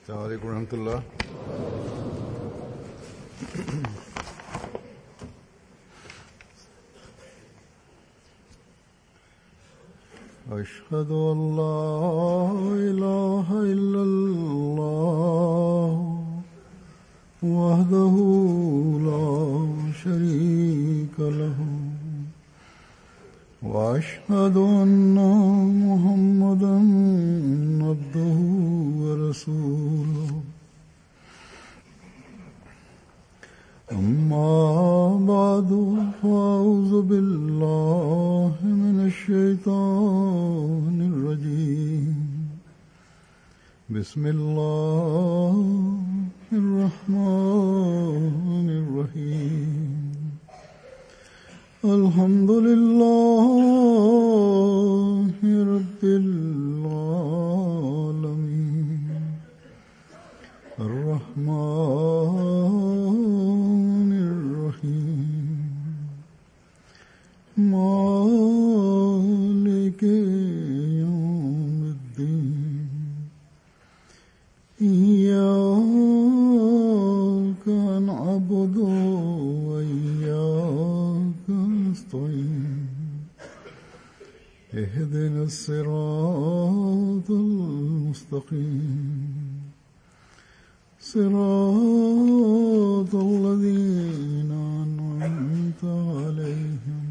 السلام عليكم ورحمة الله أشهد أن لا إله إلا الله وحده لا شريك له وأشهد أن محمدا عبده ورسوله أما بعد فأعوذ بالله من الشيطان الرجيم بسم الله الرحمن الرحيم الحمد لله رب العالمين الرحمن الرحيم مالك يوم الدين إياك نعبد وإياك نستعين اهدنا الصراط المستقيم صراط الذين أنعمت عليهم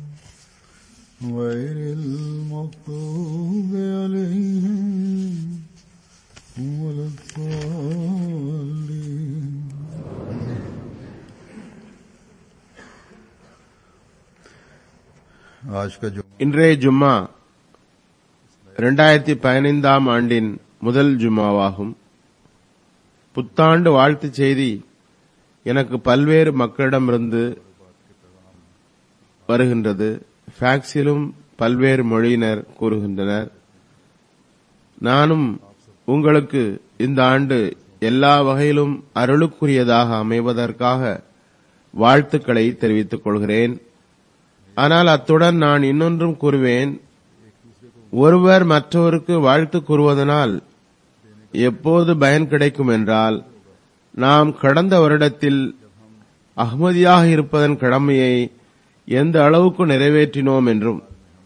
غير المغضوب عليهم ولا الضالين आज का जो இன்றைய ஜும்மா இரண்டாயிரத்தி பதினைந்தாம் ஆண்டின் முதல் ஜும்மாவாகும் புத்தாண்டு வாழ்த்துச் செய்தி எனக்கு பல்வேறு மக்களிடமிருந்து வருகின்றது ஃபேக்ஸிலும் பல்வேறு மொழியினர் கூறுகின்றனர் நானும் உங்களுக்கு இந்த ஆண்டு எல்லா வகையிலும் அருளுக்குரியதாக அமைவதற்காக வாழ்த்துக்களை தெரிவித்துக் கொள்கிறேன் ஆனால் அத்துடன் நான் இன்னொன்றும் கூறுவேன் ஒருவர் மற்றவருக்கு வாழ்த்து கூறுவதனால் எப்போது பயன் கிடைக்கும் என்றால் நாம் கடந்த வருடத்தில் அகமதியாக இருப்பதன் கடமையை எந்த அளவுக்கு நிறைவேற்றினோம் என்றும்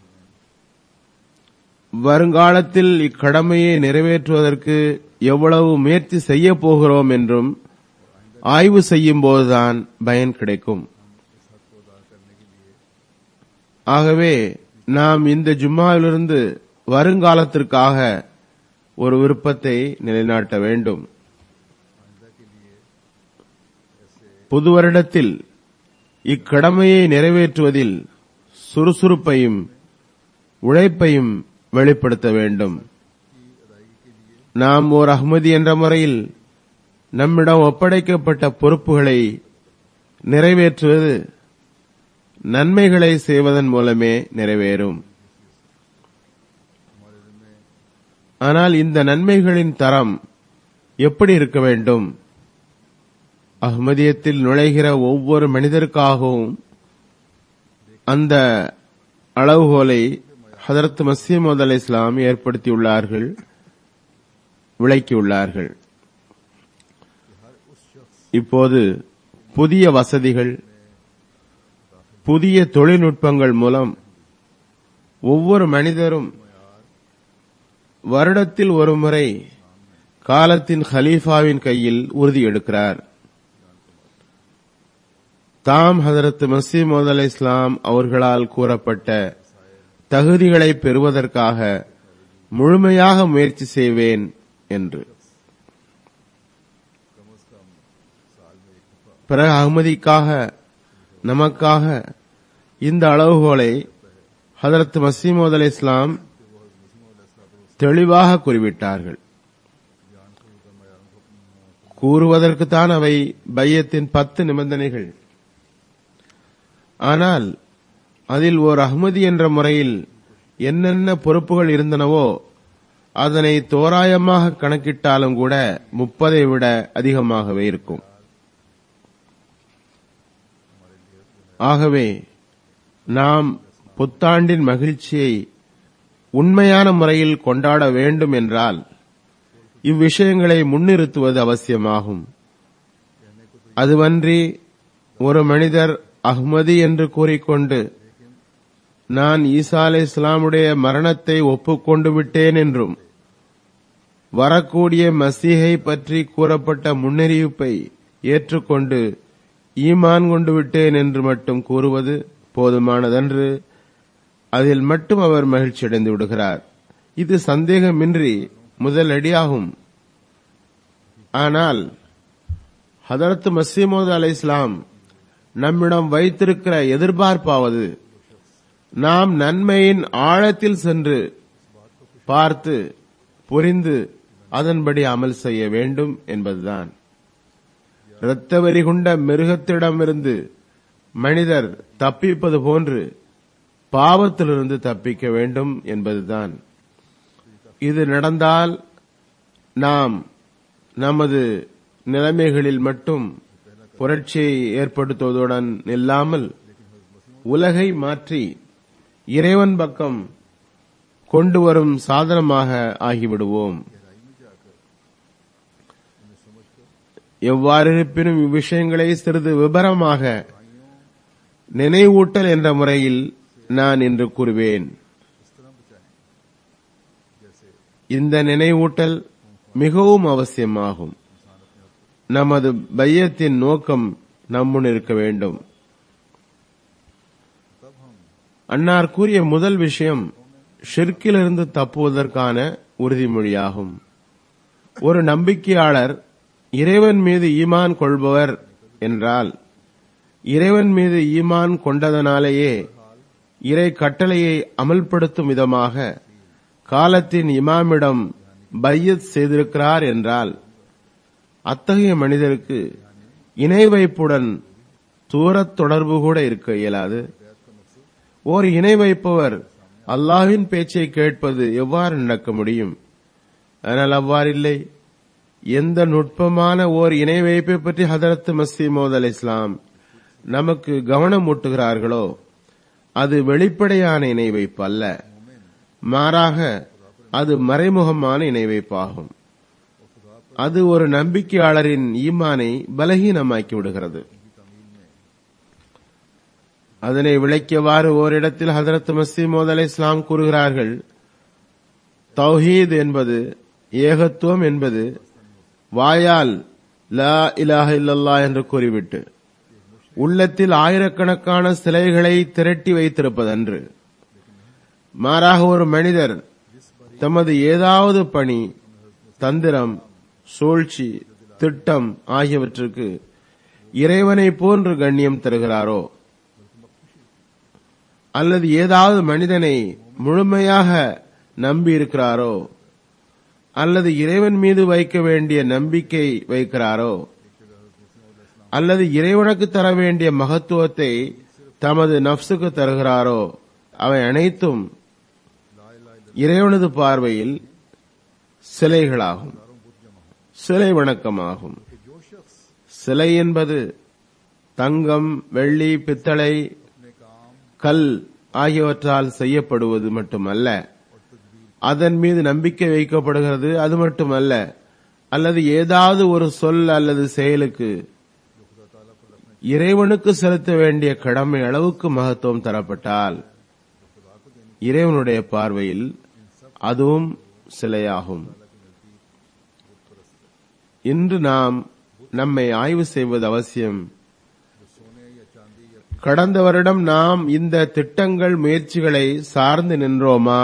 வருங்காலத்தில் இக்கடமையை நிறைவேற்றுவதற்கு எவ்வளவு முயற்சி செய்ய போகிறோம் என்றும் ஆய்வு செய்யும் போதுதான் பயன் கிடைக்கும் ஆகவே நாம் இந்த ஜும்மாவிலிருந்து வருங்காலத்திற்காக ஒரு விருப்பத்தை நிலைநாட்ட வேண்டும் புது வருடத்தில் இக்கடமையை நிறைவேற்றுவதில் சுறுசுறுப்பையும் உழைப்பையும் வெளிப்படுத்த வேண்டும் நாம் ஓர் அஹ்மதி என்ற முறையில் நம்மிடம் ஒப்படைக்கப்பட்ட பொறுப்புகளை நிறைவேற்றுவது நன்மைகளை செய்வதன் மூலமே நிறைவேறும் ஆனால் இந்த நன்மைகளின் தரம் எப்படி இருக்க வேண்டும் அஹ்மதியத்தில் நுழைகிற ஒவ்வொரு மனிதருக்காகவும் அந்த அளவுகோலை ஹதரத் மசீமது அலை இஸ்லாம் ஏற்படுத்தியுள்ளார்கள் விளக்கியுள்ளார்கள் இப்போது புதிய வசதிகள் புதிய தொழில்நுட்பங்கள் மூலம் ஒவ்வொரு மனிதரும் வருடத்தில் ஒருமுறை காலத்தின் ஹலீஃபாவின் கையில் உறுதி எடுக்கிறார் தாம் ஹதரத் மசீமது அலை இஸ்லாம் அவர்களால் கூறப்பட்ட தகுதிகளை பெறுவதற்காக முழுமையாக முயற்சி செய்வேன் என்று பிறகு அகமதிக்காக நமக்காக இந்த அளவுகோலை ஹதரத் மசீமது அலை இஸ்லாம் தெளிவாக குறிவிட்டார்கள் கூறுவதற்குத்தான் அவை பையத்தின் பத்து நிபந்தனைகள் ஆனால் அதில் ஓர் அஹ்மதி என்ற முறையில் என்னென்ன பொறுப்புகள் இருந்தனவோ அதனை தோராயமாக கணக்கிட்டாலும் கூட முப்பதை விட அதிகமாகவே இருக்கும் ஆகவே நாம் புத்தாண்டின் மகிழ்ச்சியை உண்மையான முறையில் கொண்டாட வேண்டும் என்றால் இவ்விஷயங்களை முன்னிறுத்துவது அவசியமாகும் அதுவன்றி ஒரு மனிதர் அஹ்மதி என்று கூறிக்கொண்டு நான் ஈசா அலை இஸ்லாமுடைய மரணத்தை ஒப்புக்கொண்டு விட்டேன் என்றும் வரக்கூடிய மசீகை பற்றி கூறப்பட்ட முன்னறிவிப்பை ஏற்றுக்கொண்டு ஈமான் கொண்டு விட்டேன் என்று மட்டும் கூறுவது போதுமானதன்று அதில் மட்டும் அவர் மகிழ்ச்சியடைந்து விடுகிறார் இது சந்தேகமின்றி முதல் அடியாகும் ஆனால் ஹதரத் மசீமோத் அலை இஸ்லாம் நம்மிடம் வைத்திருக்கிற எதிர்பார்ப்பாவது நாம் நன்மையின் ஆழத்தில் சென்று பார்த்து புரிந்து அதன்படி அமல் செய்ய வேண்டும் என்பதுதான் இரத்த வெறி கொண்ட மிருகத்திடமிருந்து மனிதர் தப்பிப்பது போன்று பாவத்திலிருந்து தப்பிக்க வேண்டும் என்பதுதான் இது நடந்தால் நாம் நமது நிலைமைகளில் மட்டும் புரட்சியை ஏற்படுத்துவதுடன் இல்லாமல் உலகை மாற்றி இறைவன் பக்கம் கொண்டு வரும் சாதனமாக ஆகிவிடுவோம் எவ்வாறிருப்பினும் இவ்விஷயங்களை சிறிது விபரமாக நினைவூட்டல் என்ற முறையில் நான் இன்று கூறுவேன் இந்த நினைவூட்டல் மிகவும் அவசியமாகும் நமது பையத்தின் நோக்கம் நம்முன் இருக்க வேண்டும் அன்னார் கூறிய முதல் விஷயம் ஷிர்கிலிருந்து தப்புவதற்கான உறுதிமொழியாகும் ஒரு நம்பிக்கையாளர் இறைவன் மீது ஈமான் கொள்பவர் என்றால் இறைவன் மீது ஈமான் கொண்டதனாலேயே இறை கட்டளையை அமல்படுத்தும் விதமாக காலத்தின் இமாமிடம் பையத் செய்திருக்கிறார் என்றால் அத்தகைய மனிதருக்கு இணை வைப்புடன் தூரத் தொடர்பு கூட இருக்க இயலாது ஓர் இணை வைப்பவர் அல்லாஹ்வின் பேச்சை கேட்பது எவ்வாறு நடக்க முடியும் ஆனால் அவ்வாறில்லை எந்த நுட்பமான ஓர் இணை வைப்பை பற்றி ஹதரத் மசீமோத் அலை இஸ்லாம் நமக்கு கவனம் ஊட்டுகிறார்களோ அது வெளிப்படையான இணை வைப்பு அல்ல மாறாக அது மறைமுகமான இணை வைப்பாகும் அது ஒரு நம்பிக்கையாளரின் ஈமானை பலகீனமாக்கி விடுகிறது அதனை விளக்கியவாறு ஓரிடத்தில் ஹதரத் மசீமோத் அலை இஸ்லாம் கூறுகிறார்கள் தௌஹீத் என்பது ஏகத்துவம் என்பது வாயால் லா இலாஹ இல்லல்லா என்று கூறிவிட்டு உள்ளத்தில் ஆயிரக்கணக்கான சிலைகளை திரட்டி வைத்திருப்பதன்று மாறாக ஒரு மனிதர் தமது ஏதாவது பணி தந்திரம் சூழ்ச்சி திட்டம் ஆகியவற்றுக்கு இறைவனை போன்று கண்ணியம் தருகிறாரோ அல்லது ஏதாவது மனிதனை முழுமையாக நம்பி இருக்கிறாரோ அல்லது இறைவன் மீது வைக்க வேண்டிய நம்பிக்கை வைக்கிறாரோ அல்லது இறைவனுக்கு தர வேண்டிய மகத்துவத்தை தமது நப்சுக்கு தருகிறாரோ அவை அனைத்தும் இறைவனது பார்வையில் சிலைகளாகும் சிலை வணக்கமாகும் சிலை என்பது தங்கம் வெள்ளி பித்தளை கல் ஆகியவற்றால் செய்யப்படுவது மட்டுமல்ல அதன் மீது நம்பிக்கை வைக்கப்படுகிறது அது மட்டுமல்ல அல்லது ஏதாவது ஒரு சொல் அல்லது செயலுக்கு இறைவனுக்கு செலுத்த வேண்டிய கடமை அளவுக்கு மகத்துவம் தரப்பட்டால் இறைவனுடைய பார்வையில் அதுவும் சிலையாகும் இன்று நாம் நம்மை ஆய்வு செய்வது அவசியம் கடந்த வருடம் நாம் இந்த திட்டங்கள் முயற்சிகளை சார்ந்து நின்றோமா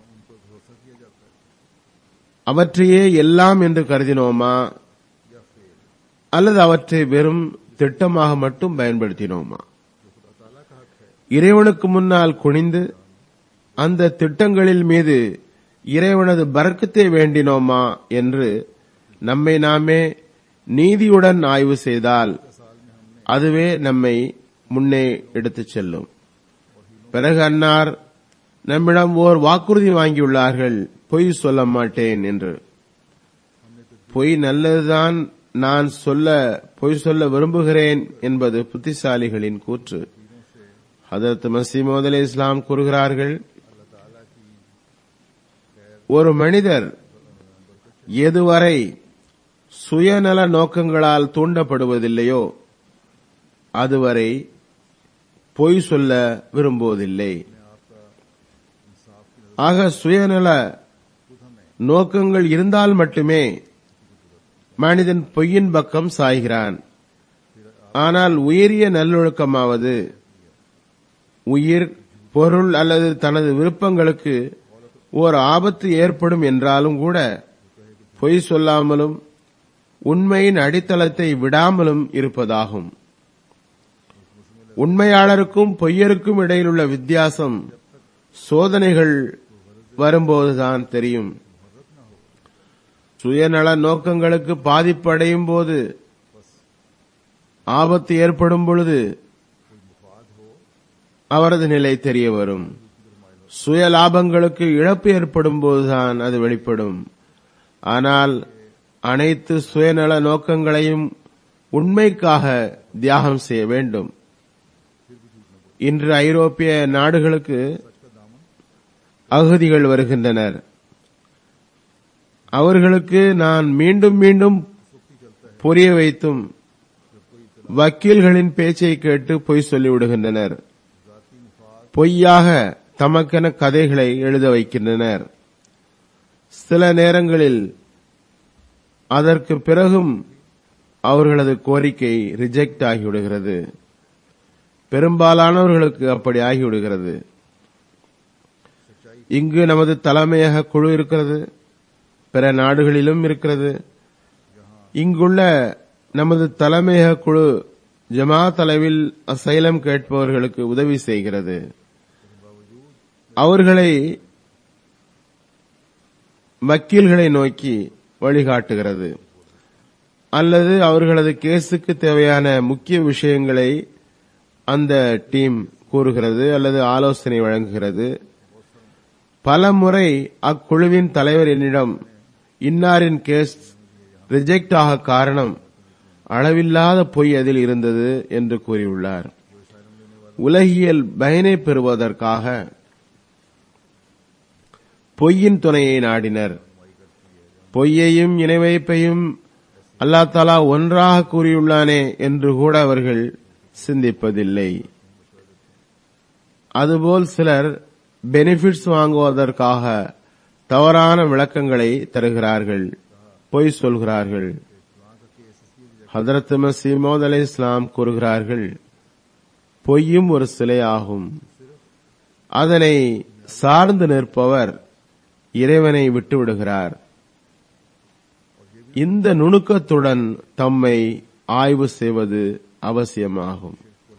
அவற்றையே எல்லாம் என்று கருதினோமா அல்லது அவற்றை வெறும் திட்டமாக மட்டும் பயன்படுத்தினோமா இறைவனுக்கு முன்னால் குனிந்து அந்த திட்டங்களில் மீது இறைவனது பறக்கத்தை வேண்டினோமா என்று நம்மை நாமே நீதியுடன் ஆய்வு செய்தால் அதுவே நம்மை முன்னே எடுத்துச் செல்லும் பிறகு அன்னார் நம்மிடம் ஓர் வாக்குறுதி வாங்கியுள்ளார்கள் பொய் சொல்ல மாட்டேன் என்று பொய் நல்லதுதான் நான் சொல்ல பொய் சொல்ல விரும்புகிறேன் என்பது புத்திசாலிகளின் கூற்று ஹதரத் மசீமோத் அலி இஸ்லாம் கூறுகிறார்கள் ஒரு மனிதர் எதுவரை சுயநல நோக்கங்களால் தூண்டப்படுவதில்லையோ அதுவரை பொய் சொல்ல விரும்புவதில்லை ஆக சுயநல நோக்கங்கள் இருந்தால் மட்டுமே மனிதன் பொய்யின் பக்கம் சாய்கிறான் ஆனால் உயரிய நல்லொழுக்கமாவது உயிர் பொருள் அல்லது தனது விருப்பங்களுக்கு ஓர் ஆபத்து ஏற்படும் என்றாலும் கூட பொய் சொல்லாமலும் உண்மையின் அடித்தளத்தை விடாமலும் இருப்பதாகும் உண்மையாளருக்கும் பொய்யருக்கும் இடையிலுள்ள வித்தியாசம் சோதனைகள் வரும்போதுதான் தெரியும் சுயநல நோக்கங்களுக்கு பாதிப்பு அடையும் போது ஆபத்து ஏற்படும் பொழுது அவரது நிலை தெரிய வரும் சுய லாபங்களுக்கு இழப்பு ஏற்படும் போதுதான் அது வெளிப்படும் ஆனால் அனைத்து சுயநல நோக்கங்களையும் உண்மைக்காக தியாகம் செய்ய வேண்டும் இன்று ஐரோப்பிய நாடுகளுக்கு அகதிகள் வருகின்றனர் அவர்களுக்கு நான் மீண்டும் மீண்டும் புரிய வைத்தும் வக்கீல்களின் பேச்சை கேட்டு பொய் சொல்லிவிடுகின்றனர் பொய்யாக தமக்கென கதைகளை எழுத வைக்கின்றனர் சில நேரங்களில் அதற்கு பிறகும் அவர்களது கோரிக்கை ரிஜெக்ட் ஆகிவிடுகிறது பெரும்பாலானவர்களுக்கு அப்படி ஆகிவிடுகிறது இங்கு நமது தலைமையக குழு இருக்கிறது பிற நாடுகளிலும் இருக்கிறது இங்குள்ள நமது தலைமையக குழு ஜமாத் அளவில் அசைலம் கேட்பவர்களுக்கு உதவி செய்கிறது அவர்களை வக்கீல்களை நோக்கி வழிகாட்டுகிறது அல்லது அவர்களது கேஸுக்கு தேவையான முக்கிய விஷயங்களை அந்த டீம் கூறுகிறது அல்லது ஆலோசனை வழங்குகிறது பல முறை அக்குழுவின் தலைவர் என்னிடம் இன்னாரின் கேஸ் ரிஜெக்ட் ஆக காரணம் அளவில்லாத பொய் அதில் இருந்தது என்று கூறியுள்ளார் உலகியல் பயனை பெறுவதற்காக பொய்யின் துணையை நாடினர் பொய்யையும் இணை வைப்பையும் அல்லா தாலா ஒன்றாக கூறியுள்ளானே என்று கூட அவர்கள் சிந்திப்பதில்லை அதுபோல் சிலர் பெனிஃபிட்ஸ் வாங்குவதற்காக தவறான விளக்கங்களை தருகிறார்கள் பொய் சொல்கிறார்கள் ஹதரத் மசீமோத் அலை இஸ்லாம் கூறுகிறார்கள் பொய்யும் ஒரு சிலையாகும் அதனை சார்ந்து நிற்பவர் இறைவனை விட்டுவிடுகிறார் இந்த நுணுக்கத்துடன் தம்மை ஆய்வு செய்வது அவசியமாகும்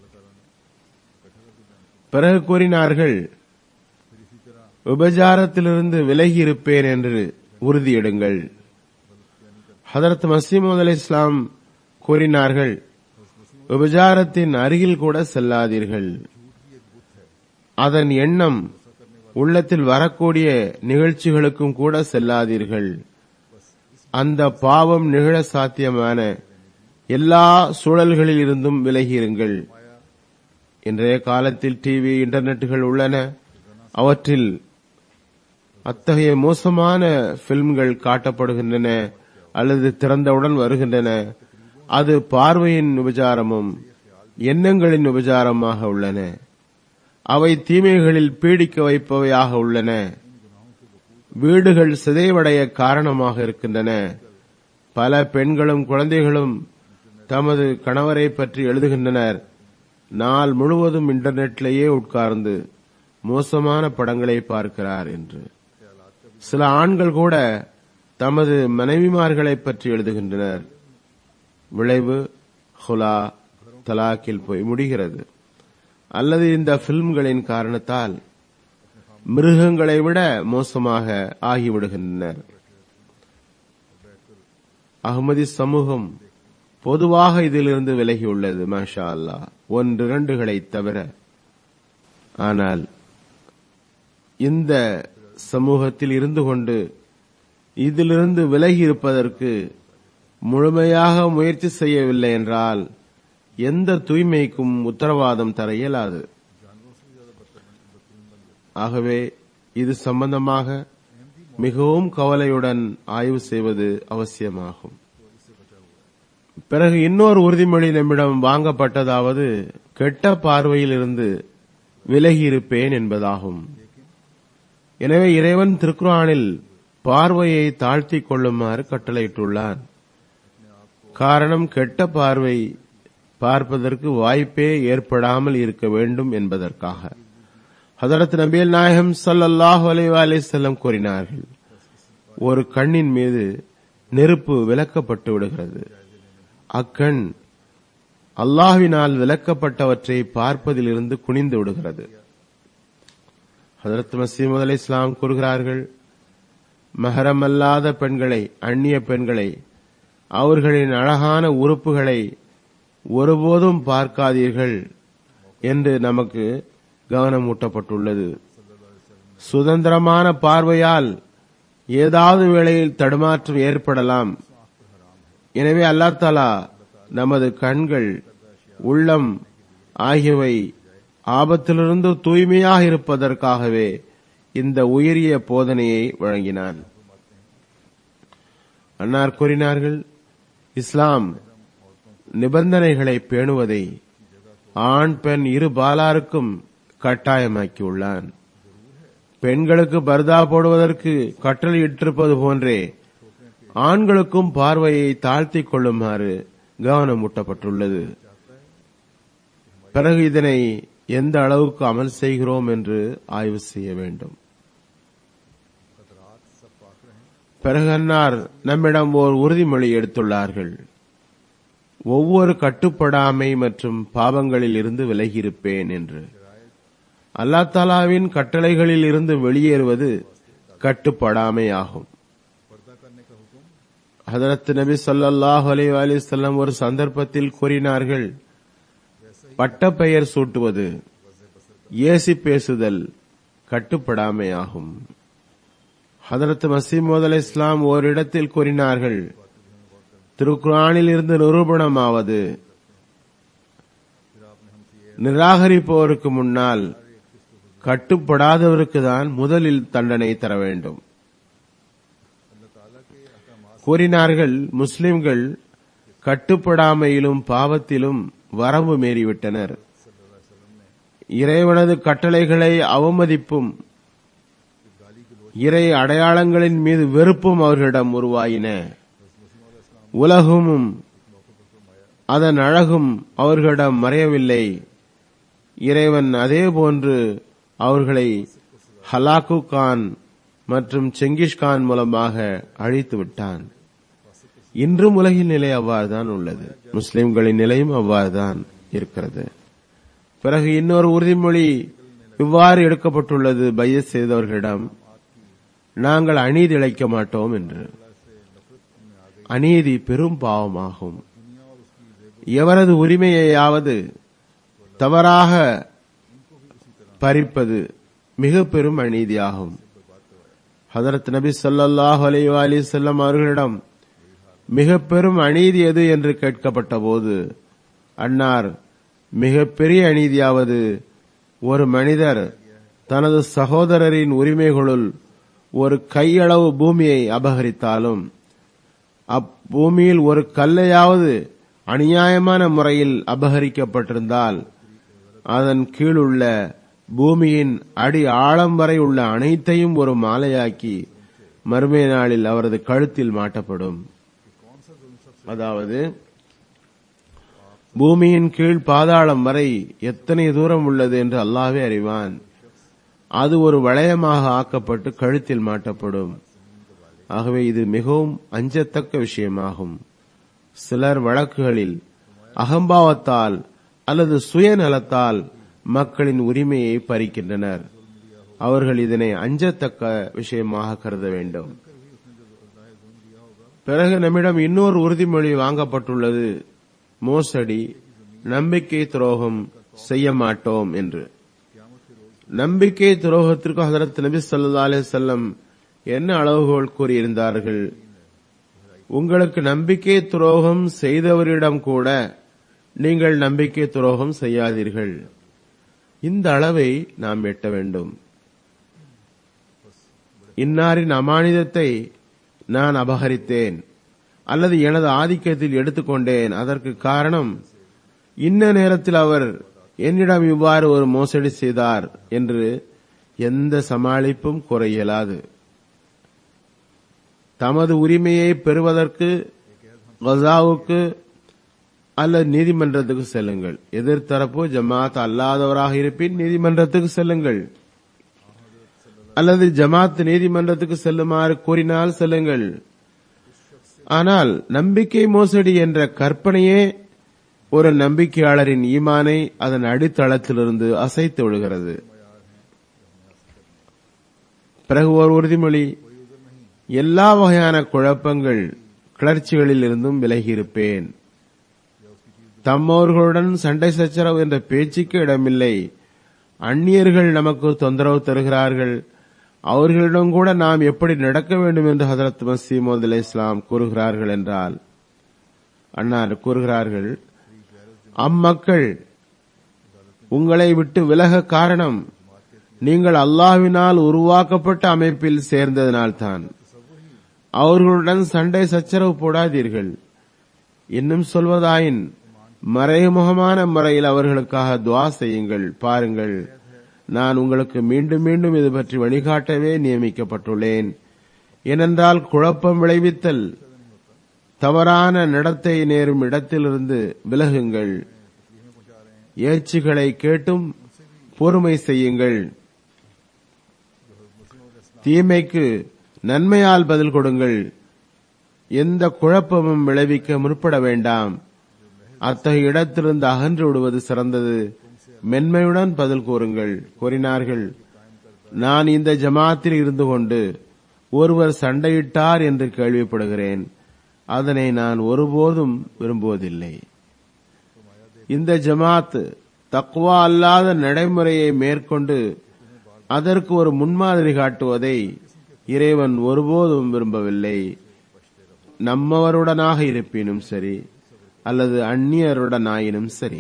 பிறகு கூறினார்கள் விபச்சாரத்திலிருந்து விலகி இருப்பேன் என்று உறுதியிடுங்கள் ஹதரத் மசீமது அலி இஸ்லாம் கூறினார்கள் விபச்சாரத்தின் அருகில் கூட செல்லாதீர்கள் அதன் எண்ணம் உள்ளத்தில் வரக்கூடிய நிகழ்ச்சிகளுக்கும் கூட செல்லாதீர்கள் அந்த பாவம் நிகழ சாத்தியமான எல்லா சூழல்களில் இருந்தும் விலகியிருங்கள் இன்றைய காலத்தில் டிவி இன்டர்நெட்டுகள் உள்ளன அவற்றில் அத்தகைய மோசமான பிலிம்கள் காட்டப்படுகின்றன அல்லது திறந்தவுடன் வருகின்றன அது பார்வையின் விபச்சாரமும் எண்ணங்களின் விபச்சாரமாக உள்ளன அவை தீமைகளில் பீடிக்க வைப்பவையாக உள்ளன வீடுகள் சிதைவடைய காரணமாக இருக்கின்றன பல பெண்களும் குழந்தைகளும் தமது கணவரை பற்றி எழுதுகின்றனர் நாள் முழுவதும் இன்டர்நெட்லேயே உட்கார்ந்து மோசமான படங்களை பார்க்கிறார் என்று சில ஆண்கள் கூட தமது மனைவிமார்களை பற்றி எழுதுகின்றனர் விளைவு ஹுலா தலாக்கில் போய் முடிகிறது அல்லது இந்த பிலிம்களின் காரணத்தால் மிருகங்களை விட மோசமாக ஆகிவிடுகின்றனர் அகமதி சமூகம் பொதுவாக இதிலிருந்து விலகியுள்ளது மாஷா அல்லா ஒன்றிரண்டுகளை தவிர ஆனால் இந்த சமூகத்தில் இருந்து கொண்டு இதிலிருந்து விலகி இருப்பதற்கு முழுமையாக முயற்சி செய்யவில்லை என்றால் எந்த தூய்மைக்கும் உத்தரவாதம் தர இயலாது ஆகவே இது சம்பந்தமாக மிகவும் கவலையுடன் ஆய்வு செய்வது அவசியமாகும் பிறகு இன்னொரு உறுதிமொழி நம்மிடம் வாங்கப்பட்டதாவது கெட்ட பார்வையிலிருந்து விலகி இருப்பேன் என்பதாகும் எனவே இறைவன் திருக்குறானில் பார்வையை தாழ்த்திக் கொள்ளுமாறு கட்டளையிட்டுள்ளார் காரணம் கெட்ட பார்வை பார்ப்பதற்கு வாய்ப்பே ஏற்படாமல் இருக்க வேண்டும் என்பதற்காக ஹதரத் நபியல் நாயகம் ஸல்லல்லாஹு அலைஹி வஸல்லம் கூறினார்கள் ஒரு கண்ணின் மீது நெருப்பு விலக்கப்பட்டு விடுகிறது அக்கண் அல்லாஹ்வினால் விலக்கப்பட்டவற்றை பார்ப்பதிலிருந்து குனிந்து விடுகிறது ஹதரத் மசீமது அலை இஸ்லாம் கூறுகிறார்கள் மஹரமல்லாத பெண்களை அந்நிய பெண்களை அவர்களின் அழகான உறுப்புகளை ஒருபோதும் பார்க்காதீர்கள் என்று நமக்கு கவனமூட்டப்பட்டுள்ளது சுதந்திரமான பார்வையால் ஏதாவது வேளையில் தடுமாற்றம் ஏற்படலாம் எனவே அல்லாஹ் தாலா நமது கண்கள் உள்ளம் ஆகியவை ஆபத்திலிருந்து தூய்மையாக இருப்பதற்காகவே இந்த உயரிய போதனையை வழங்கினான் அன்னார் கூறினார்கள் இஸ்லாம் நிபந்தனைகளை பேணுவதை ஆண் பெண் இரு பாலாருக்கும் கட்டாயமாக்கியுள்ளான் பெண்களுக்கு பர்தா போடுவதற்கு கட்டளையிட்டிருப்பது போன்றே ஆண்களுக்கும் பார்வையை தாழ்த்திக் கொள்ளுமாறு கவனமூட்டப்பட்டுள்ளது பிறகு இதனை எந்த அளவுக்கு அமல் செய்கிறோம் என்று ஆய்வு செய்ய வேண்டும் பிறகு அன்னார் நம்மிடம் ஓர் உறுதிமொழி எடுத்துள்ளார்கள் ஒவ்வொரு கட்டுப்படாமை மற்றும் பாவங்களில் இருந்து விலகியிருப்பேன் என்று அல்லா தாலாவின் கட்டளைகளில் இருந்து வெளியேறுவது கட்டுப்படாமை ஆகும் ஹதரத் நபி ஸல்லல்லாஹு அலைஹி வஸல்லம் ஒரு சந்தர்ப்பத்தில் கூறினார்கள் பட்டப்பெயர் சூட்டுவது ஏசி பேசுதல் கட்டுப்படாமை ஆகும் ஹதரத் மசீமோத் அலை இஸ்லாம் ஓரிடத்தில் கூறினார்கள் திருக்குரானில் இருந்து நிரூபணமாவது நிராகரிப்பவருக்கு முன்னால் கட்டுப்படாதவருக்கு தான் முதலில் தண்டனை தர வேண்டும் கூறினார்கள் முஸ்லிம்கள் கட்டுப்படாமையிலும் பாவத்திலும் வரம்பு மீறிவிட்டனர் இறைவனது கட்டளைகளை அவமதிப்பும் இறை அடையாளங்களின் மீது வெறுப்பும் அவர்களிடம் உருவாயின உலகமும் அதன் அழகும் அவர்களிடம் மறையவில்லை இறைவன் அதேபோன்று அவர்களை ஹலாக்கு கான் மற்றும் செங்கிஷ் கான் மூலமாக அழித்து விட்டான் இன்றும் உலகின் நிலை அவ்வாறுதான் உள்ளது முஸ்லிம்களின் நிலையும் அவ்வாறுதான் இருக்கிறது பிறகு இன்னொரு உறுதிமொழி இவ்வாறு எடுக்கப்பட்டுள்ளது பைய செய்தவர்களிடம் நாங்கள் அநீதி இழைக்க மாட்டோம் என்று அநீதி பெரும் பாவமாகும் எவரது உரிமையையாவது தவறாக பறிப்பது மிக பெரும் அநீதியாகும் ஹதரத் நபி ஸல்லல்லாஹு அலைஹி வஸல்லம் அவர்களிடம் மிக பெரும் அநீதி எது என்று கேட்கப்பட்ட போது அன்னார் மிக பெரிய அநீதியாவது ஒரு மனிதர் தனது சகோதரரின் உரிமைகளுள் ஒரு கையளவு பூமியை அபகரித்தாலும் அப்பூமியில் ஒரு கல்லையாவது அநியாயமான முறையில் அபகரிக்கப்பட்டிருந்தால் அதன் கீழுள்ள பூமியின் அடி ஆழம் வரை உள்ள அனைத்தையும் ஒரு மாலையாக்கி மறுமை நாளில் அவரது கழுத்தில் மாட்டப்படும் அதாவது பூமியின் கீழ் பாதாளம் வரை எத்தனை தூரம் உள்ளது என்று அல்லாவே அறிவான் அது ஒரு வளையமாக ஆக்கப்பட்டு கழுத்தில் மாட்டப்படும் ஆகவே இது மிகவும் அஞ்சத்தக்க விஷயமாகும் சிலர் வழக்குகளில் அகம்பாவத்தால் அல்லது சுயநலத்தால் மக்களின் உரிமையை பறிக்கின்றனர் அவர்கள் இதனை அஞ்சத்தக்க விஷயமாக கருத வேண்டும் பிறகு நம்மிடம் இன்னொரு உறுதிமொழி வாங்கப்பட்டுள்ளது மோசடி நம்பிக்கை துரோகம் செய்ய மாட்டோம் என்று நம்பிக்கை துரோகத்திற்கு ஹதரத் நபி ஸல்லல்லாஹு அலைஹி வஸல்லம் என்ன அளவுகோல் கூறியிருந்தார்கள் உங்களுக்கு நம்பிக்கை துரோகம் செய்தவரிடம் கூட நீங்கள் நம்பிக்கை துரோகம் செய்யாதீர்கள் இந்த அளவை நாம் எட்ட வேண்டும் இன்னாரின் அமானிதத்தை நான் அபகரித்தேன் அல்லது எனது ஆதிக்கத்தில் எடுத்துக்கொண்டேன் அதற்கு காரணம் இன்ன நேரத்தில் அவர் என்னிடம் இவ்வாறு ஒரு மோசடி செய்தார் என்று எந்த சமாளிப்பும் கூற இயலாது தமது உரிமையை பெறுவதற்கு கசாவுக்கு அல்லது நீதிமன்றத்துக்கு செல்லுங்கள் எதிர்த்தரப்பு ஜமாத் அல்லாதவராக இருப்பின் நீதிமன்றத்துக்கு செல்லுங்கள் அல்லது ஜமாத் நீதிமன்றத்துக்கு செல்லுமாறு கூறினால் செல்லுங்கள் ஆனால் நம்பிக்கை மோசடி என்ற கற்பனையே ஒரு நம்பிக்கையாளரின் ஈமானை அதன் அடித்தளத்திலிருந்து அசைத்து விடுகிறது பிறகு ஒரு உறுதிமொழி எல்லா வகையான குழப்பங்கள் கிளர்ச்சிகளில் இருந்தும் விலகியிருப்பேன் தம்மவர்களுடன் சண்டை சச்சரவு என்ற பேச்சுக்கு இடமில்லை அந்நியர்கள் நமக்கு தொந்தரவு தருகிறார்கள் அவர்களிடம் கூட நாம் எப்படி நடக்க வேண்டும் என்று ஹதரத் மசீமது அலி இஸ்லாம் கூறுகிறார்கள் என்றால் அன்னார் கூறுகிறார்கள் அம்மக்கள் உங்களை விட்டு விலக காரணம் நீங்கள் அல்லாஹ்வினால் உருவாக்கப்பட்ட அமைப்பில் சேர்ந்ததனால்தான் அவர்களுடன் சண்டை சச்சரவு போடாதீர்கள் இன்னும் சொல்வதாயின் மறைமுகமான முறையில் அவர்களுக்காக துவா செய்யுங்கள் பாருங்கள் நான் உங்களுக்கு மீண்டும் மீண்டும் இது பற்றி வழிகாட்டவே நியமிக்கப்பட்டுள்ளேன் ஏனென்றால் குழப்பம் விளைவித்தல் தவறான நடத்தை நேரும் இடத்திலிருந்து விலகுங்கள் ஏச்சுகளை கேட்டும் பொறுமை செய்யுங்கள் தீமைக்கு நன்மையால் பதில் கொடுங்கள் எந்த குழப்பமும் விளைவிக்க முற்பட வேண்டாம் அத்தகைய இடத்திலிருந்து அகன்று விடுவது சிறந்தது மென்மையுடன் பதில் கூறுங்கள் கூறினார்கள் நான் இந்த ஜமாத்தில் இருந்து கொண்டு ஒருவர் சண்டையிட்டார் என்று கேள்விப்படுகிறேன் அதனை நான் ஒருபோதும் விரும்புவதில்லை இந்த ஜமாத் தக்குவா அல்லாத நடைமுறையை மேற்கொண்டு அதற்கு ஒரு முன்மாதிரி காட்டுவதை இறைவன் ஒருபோதும் விரும்பவில்லை நம்மவருடனாக இருப்பினும் சரி அல்லது அந்நியருடனாயினும் சரி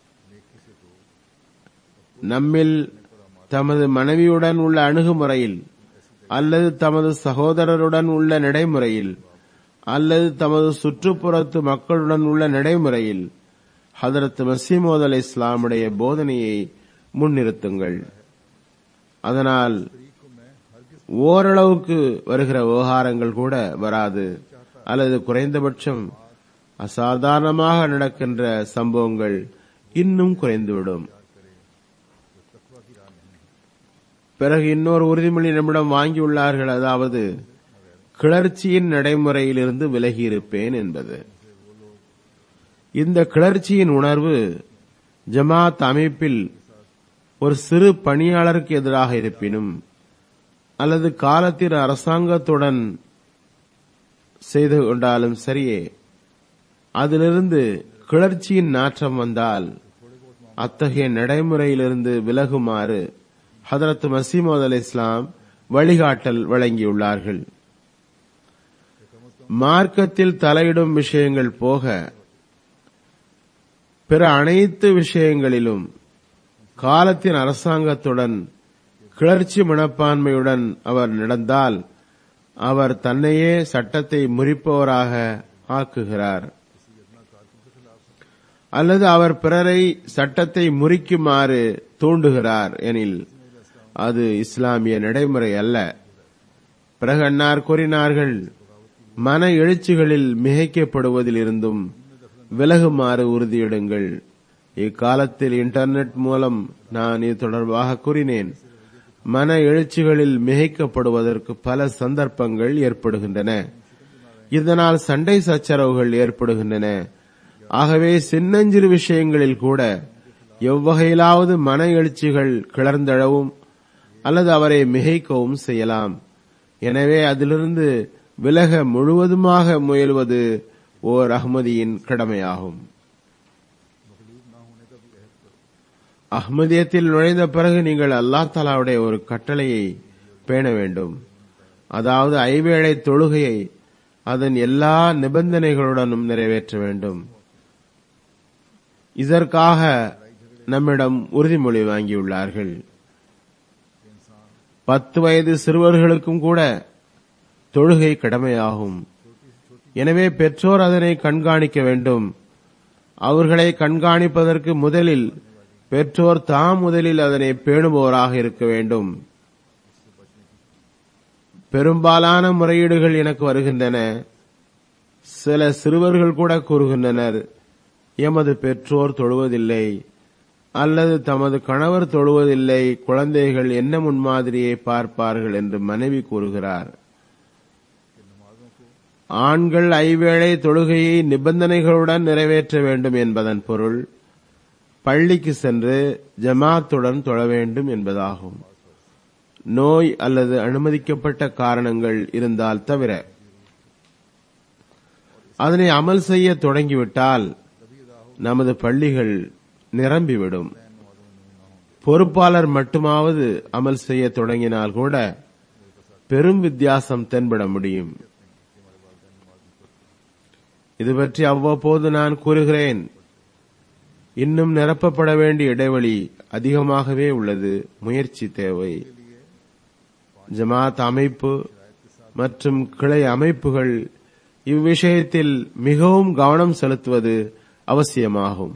நம்மில் தமது மனைவியுடன் உள்ள அணுகுமுறையில் அல்லது தமது சகோதரருடன் உள்ள நடைமுறையில் அல்லது தமது சுற்றுப்புறத்து மக்களுடன் உள்ள நடைமுறையில் ஹதரத் மசீமோத் அலை இஸ்லாமுடைய போதனையை முன்னிறுத்துங்கள் அதனால் ஓரளவுக்கு வருகிற விவகாரங்கள் கூட வராது அல்லது குறைந்தபட்சம் அசாதாரணமாக நடக்கின்ற சம்பவங்கள் இன்னும் குறைந்துவிடும் பிறகு இன்னொரு உறுதிமொழி நம்மிடம் வாங்கியுள்ளார்கள் அதாவது கிளர்ச்சியின் நடைமுறையிலிருந்து விலகியிருப்பேன் என்பது இந்த கிளர்ச்சியின் உணர்வு ஜமாத் அமைப்பில் ஒரு சிறு பணியாளருக்கு எதிராக இருப்பினும் அல்லது காலத்தின் அரசாங்கத்துடன் செய்து கொண்டாலும் சரியே அதிலிருந்து கிளர்ச்சியின் நாற்றம் வந்தால் அத்தகைய நடைமுறையிலிருந்து விலகுமாறு ஹதரத் மசீமது அலி இஸ்லாம் வழிகாட்டல் வழங்கியுள்ளார்கள் மார்க்கத்தில் தலையிடும் விஷயங்கள் போக பிற அனைத்து விஷயங்களிலும் காலத்தின் அரசாங்கத்துடன் கிளர்ச்சி மனப்பான்மையுடன் அவர் நடந்தால் அவர் தன்னையே சட்டத்தை முறிப்பவராக ஆக்குகிறார் அல்லது அவர் பிறரை சட்டத்தை முறிக்குமாறு தூண்டுகிறார் எனில் அது இஸ்லாமிய நடைமுறை அல்ல பிறகு அன்னார் கூறினார்கள் மன எழுச்சிகளில் மிகைக்கப்படுவதில் இருந்தும் விலகுமாறு உறுதியிடுங்கள் இக்காலத்தில் இன்டர்நெட் மூலம் நான் இது தொடர்பாக கூறினேன் மன எழுச்சிகளில் மிகைக்கப்படுவதற்கு பல சந்தர்ப்பங்கள் ஏற்படுகின்றன இதனால் சண்டை சச்சரவுகள் ஏற்படுகின்றன ஆகவே சின்னஞ்சிறு விஷயங்களில் கூட எவ்வகையிலாவது மன எழுச்சிகள் கிளர்ந்தழவும் அல்லது அவரை மிகைக்கவும் செய்யலாம் எனவே அதிலிருந்து விலக முழுவதுமாக முயல்வது ஓர் அஹ்மதியின் கடமையாகும் அஹ்மதியத்தில் நுழைந்த பிறகு நீங்கள் அல்லாஹ் தாலாவுடைய ஒரு கட்டளையை பேண வேண்டும் அதாவது ஐவேளை தொழுகையை அதன் எல்லா நிபந்தனைகளுடனும் நிறைவேற்ற வேண்டும் இதற்காக நம்மிடம் உறுதிமொழி வாங்கியுள்ளார்கள் பத்து வயது சிறுவர்களுக்கும் கூட தொழுகை கடமையாகும் எனவே பெற்றோர் அதனை கண்காணிக்க வேண்டும் அவர்களை கண்காணிப்பதற்கு முதலில் பெற்றோர் தாம் முதலில் அதனை பேணுபவராக இருக்க வேண்டும் பெரும்பாலான முறையீடுகள் எனக்கு வருகின்றன சில சிறுவர்கள் கூட கூறுகின்றனர் எமது பெற்றோர் தொழுவதில்லை அல்லது தமது கணவர் தொழுவதில்லை குழந்தைகள் என்ன முன்மாதிரியை பார்ப்பார்கள் என்று மனைவி கூறுகிறார் ஆண்கள் ஐவேளை தொழுகையை நிபந்தனைகளுடன் நிறைவேற்ற வேண்டும் என்பதன் பொருள் பள்ளிக்கு சென்று ஜமாத்துடன் தொழ வேண்டும் என்பதாகும் நோய் அல்லது அனுமதிக்கப்பட்ட காரணங்கள் இருந்தால் தவிர அதனை அமல் செய்ய தொடங்கிவிட்டால் நமது பள்ளிகள் நிரம்பிவிடும் பொறுப்பாளர் மட்டுமாவது அமல் செய்ய தொடங்கினால் கூட பெரும் வித்தியாசம் தென்பட முடியும் இது பற்றி அவ்வப்போது நான் கூறுகிறேன் இன்னும் நிரப்பப்பட வேண்டிய இடைவெளி அதிகமாகவே உள்ளது முயற்சி தேவை ஜமாத் அமைப்பு மற்றும் கிளை அமைப்புகள் இவ்விஷயத்தில் மிகவும் கவனம் செலுத்துவது அவசியமாகும்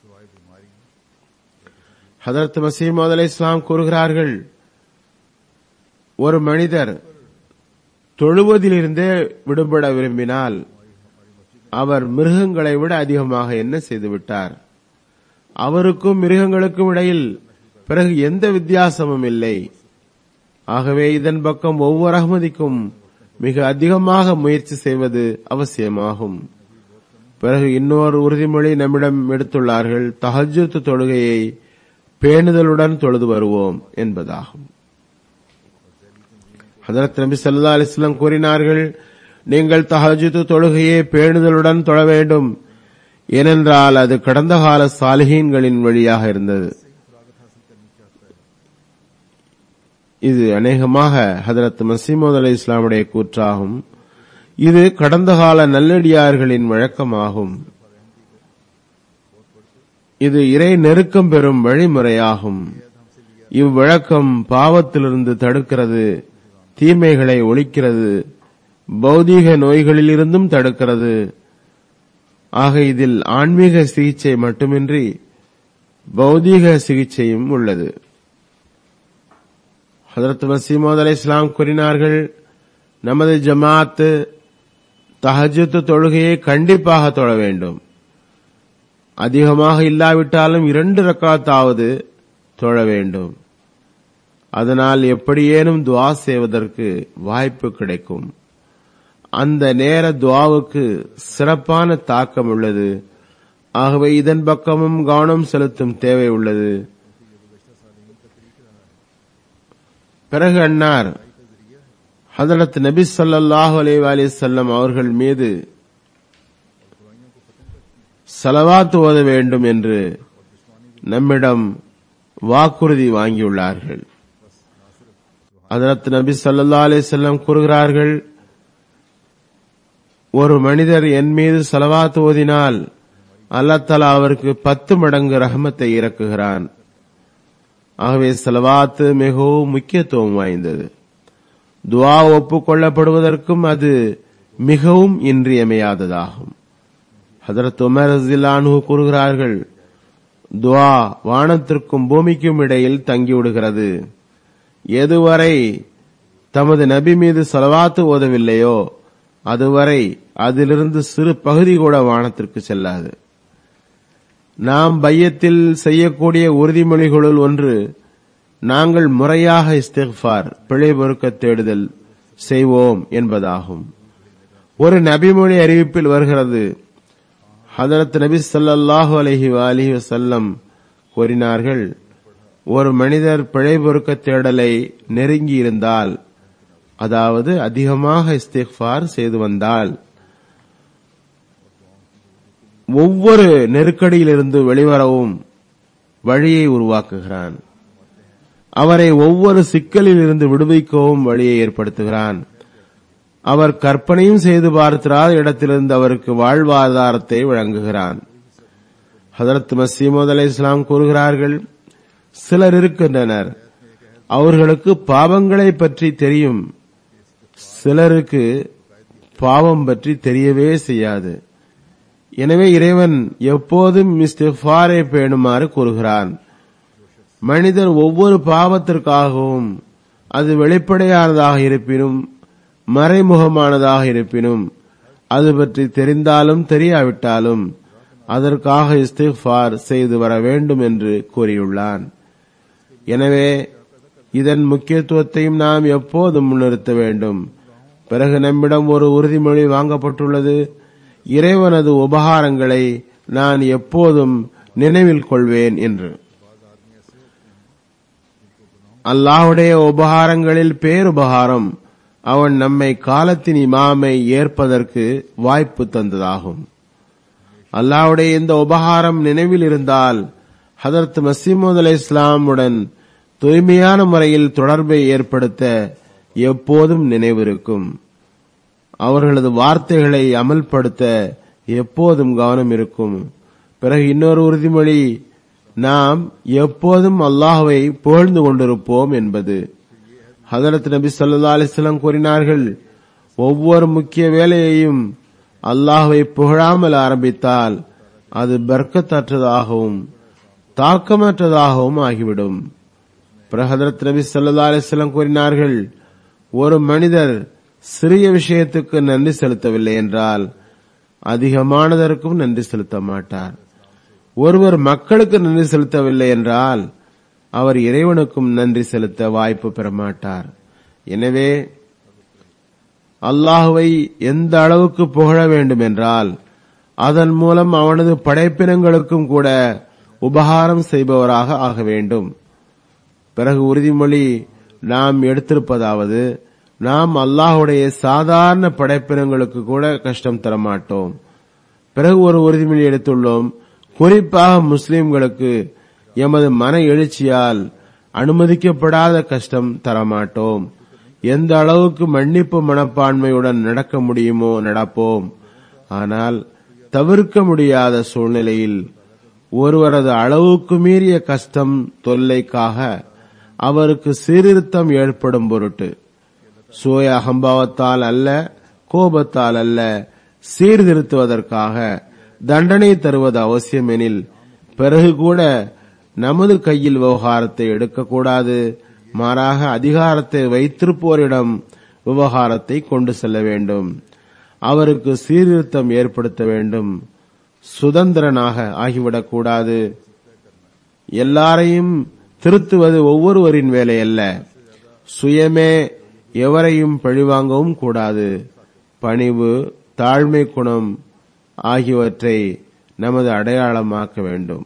ஹதரத் மசீமது அலை இஸ்லாம் கூறுகிறார்கள் ஒரு மனிதர் தொழுவதிலிருந்தே விடுபட விரும்பினால் அவர் மிருகங்களை விட அதிகமாக என்ன செய்துவிட்டார் அவருக்கும் மிருகங்களுக்கும் இடையில் பிறகு எந்த வித்தியாசமும் இல்லை ஆகவே இதன் பக்கம் ஒவ்வொரு அகமதிக்கும் மிக அதிகமாக முயற்சி செய்வது அவசியமாகும் பிறகு இன்னொரு உறுதிமொழி நம்மிடம் எடுத்துள்ளார்கள் தஹஜுத் தொழுகையை பேணுதலுடன் தொழுது வருவோம் என்பதாகும் ஹதரத் நபி சல்லா அலிஸ்லாம் கூறினார்கள் நீங்கள் தஹஜுத் தொழுகையை பேணுதலுடன் தொழ வேண்டும் ஏனென்றால் அது கடந்த கால சாலிகீன்களின் வழியாக இருந்தது இது அநேகமாக ஹதரத் மசீமது அலி இஸ்லாமுடைய கூற்றாகும் இது கடந்த கால நல்லடியார்களின் வழக்கமாகும் இது இறை நெருக்கம் பெறும் வழிமுறையாகும் இவ்வழக்கம் பாவத்திலிருந்து தடுக்கிறது தீமைகளை ஒழிக்கிறது பௌதீக நோய்களிலிருந்தும் தடுக்கிறது ஆக இதில் ஆன்மீக சிகிச்சை மட்டுமின்றி பௌதீக சிகிச்சையும் உள்ளது ஹதரத் வசீமோத் அலை இஸ்லாம் கூறினார்கள் நமது ஜமாத் தஹஜத்து தொழுகையை கண்டிப்பாக தொழ வேண்டும் அதிகமாக இல்லாவிட்டாலும் இரண்டு ரக்காத்தாவது தொழ வேண்டும் அதனால் எப்படியேனும் துவா செய்வதற்கு வாய்ப்பு கிடைக்கும் அந்த நேர துவாவுக்கு சிறப்பான தாக்கம் உள்ளது ஆகவே இதன் பக்கமும் கவனம் செலுத்தும் தேவை உள்ளது பிறகு அன்னார் ஹதரத் நபி ஸல்லல்லாஹு அலைஹி வஸல்லம் அவர்கள் மீது சலவாத் ஓத வேண்டும் என்று நம்மிடம் வாக்குறுதி வாங்கியுள்ளார்கள் ஹதரத் நபி ஸல்லல்லாஹு அலைஹி வஸல்லம் கூறுகிறார்கள் ஒரு மனிதர் என் மீது சலவாத் ஓதினால் அல்லத்தலா அவருக்கு பத்து மடங்கு ரஹமத்தை இறக்குகிறான் ஆகவே செலவாத்து மிகவும் முக்கியத்துவம் வாய்ந்தது துவா ஒப்புக்கொள்ளப்படுவதற்கும் அது மிகவும் இன்றியமையாததாகும் ஹதரத் உமர் ரஸில்லானு கூறுகிறார்கள் துவா வானத்திற்கும் பூமிக்கும் இடையில் தங்கிவிடுகிறது எதுவரை தமது நபி மீது செலவாத்து ஓதவில்லையோ அதுவரை அதிலிருந்து சிறு பகுதி கூட வானத்திற்கு செல்லாது நாம் பையத்தில் செய்யக்கூடிய உறுதிமொழிகளுள் ஒன்று நாங்கள் முறையாக இஸ்திஃபார் பிழை பொறுக்க தேடுதல் செய்வோம் என்பதாகும் ஒரு நபிமொழி அறிவிப்பில் வருகிறது ஹதரத் நபி ஸல்லல்லாஹு அலைஹி வஆலிஹி வஸல்லம் கூறினார்கள் ஒரு மனிதர் பிழை பொறுக்க தேடலை நெருங்கி இருந்தால் அதாவது அதிகமாக இஸ்திஃபார் செய்து வந்தால் ஒவ்வொரு நெருக்கடியிலிருந்து வெளிவரவும் வழியை உருவாக்குகிறான் அவரை ஒவ்வொரு சிக்கலில் இருந்து விடுவிக்கவும் வழியை ஏற்படுத்துகிறான் அவர் கற்பனையும் செய்து பார்த்திராத இடத்திலிருந்து அவருக்கு வாழ்வாதாரத்தை வழங்குகிறான் ஹதரத் மசீமது அலை இஸ்லாம் கூறுகிறார்கள் சிலர் இருக்கின்றனர் அவர்களுக்கு பாவங்களை பற்றி தெரியும் சிலருக்கு பாவம் பற்றி தெரியவே செய்யாது எனவே இறைவன் எப்போதும் இஸ்திஃபாரை பேணுமாறு கூறுகிறான் மனிதர் ஒவ்வொரு பாவத்திற்காகவும் அது வெளிப்படையானதாக இருப்பினும் மறைமுகமானதாக இருப்பினும் அது பற்றி தெரிந்தாலும் தெரியாவிட்டாலும் அதற்காக இஸ்திஃபார் செய்து வர வேண்டும் என்று கூறியுள்ளான் எனவே இதன் முக்கியத்துவத்தையும் நாம் எப்போதும் முன்னிறுத்த வேண்டும் பிறகு நம்மிடம் ஒரு உறுதிமொழி வாங்கப்பட்டுள்ளது இறைவனது உபகாரங்களை நான் எப்போதும் நினைவில் கொள்வேன் என்று அல்லாஹுடைய உபகாரங்களில் பேருபகாரம் அவன் நம்மை காலத்தின் இமாமை ஏற்பதற்கு வாய்ப்பு தந்ததாகும் அல்லாஹுடைய இந்த உபகாரம் நினைவில் இருந்தால் ஹதரத் மசீமது அலை இஸ்லாமுடன் தூய்மையான முறையில் தொடர்பை ஏற்படுத்த எப்போதும் நினைவிருக்கும் அவர்களது வார்த்தைகளை அமல்படுத்த எப்போதும் கவனம் இருக்கும் பிறகு இன்னொரு உறுதிமொழி நாம் எப்போதும் அல்லாஹுவை புகழ்ந்து கொண்டிருப்போம் என்பது ஹதரத் நபி ஸல்லல்லாஹு அலைஹி வஸல்லம் கூறினார்கள் ஒவ்வொரு முக்கிய வேலையையும் அல்லாஹுவை புகழாமல் ஆரம்பித்தால் அது பர்க்கத்தற்றதாகவும் தாக்கமற்றதாகவும் ஆகிவிடும் பிறகு ஹதரத் நபி ஸல்லல்லாஹு அலைஹி வஸல்லம் கூறினார்கள் ஒரு மனிதர் சிறிய விஷயத்துக்கு நன்றி செலுத்தவில்லை என்றால் அதிகமானதற்கும் நன்றி செலுத்த மாட்டார் ஒருவர் மக்களுக்கு நன்றி செலுத்தவில்லை என்றால் அவர் இறைவனுக்கும் நன்றி செலுத்த வாய்ப்பு பெற மாட்டார் எனவே அல்லாஹுவை எந்த அளவுக்கு புகழ வேண்டும் என்றால் அதன் மூலம் அவனது படைப்பினங்களுக்கும் கூட உபகாரம் செய்பவராக ஆக வேண்டும் பிறகு உறுதிமொழி நாம் எடுத்திருப்பதாவது நாம் அல்லாஹுடைய சாதாரண படைப்பினங்களுக்கு கூட கஷ்டம் தர மாட்டோம் பிறகு ஒரு உறுதிமொழி எடுத்துள்ளோம் குறிப்பாக முஸ்லிம்களுக்கு எமது மன எழுச்சியால் அனுமதிக்கப்படாத கஷ்டம் தரமாட்டோம் எந்த அளவுக்கு மன்னிப்பு மனப்பான்மையுடன் நடக்க முடியுமோ நடப்போம் ஆனால் தவிர்க்க முடியாத சூழ்நிலையில் ஒருவரது அளவுக்கு மீறிய கஷ்டம் தொல்லைக்காக அவருக்கு சீர்திருத்தம் ஏற்படும் பொருட்டு சுய அகம்பாவத்தால் அல்ல கோபத்தால் அல்ல சீர்திருத்துவதற்காக தண்டனை தருவது அவசியம் எனில் பிறகு கூட நமது கையில் விவகாரத்தை எடுக்கக்கூடாது மாறாக அதிகாரத்தை வைத்திருப்போரிடம் விவகாரத்தை கொண்டு செல்ல வேண்டும் அவருக்கு சீர்திருத்தம் ஏற்படுத்த வேண்டும் சுதந்திரனாக ஆகிவிடக்கூடாது எல்லாரையும் திருத்துவது ஒவ்வொருவரின் வேலை அல்ல சுயமே எவரையும் பழிவாங்கவும் கூடாது பணிவு தாழ்மை குணம் ஆகியவற்றை நமது அடையாளமாக்க வேண்டும்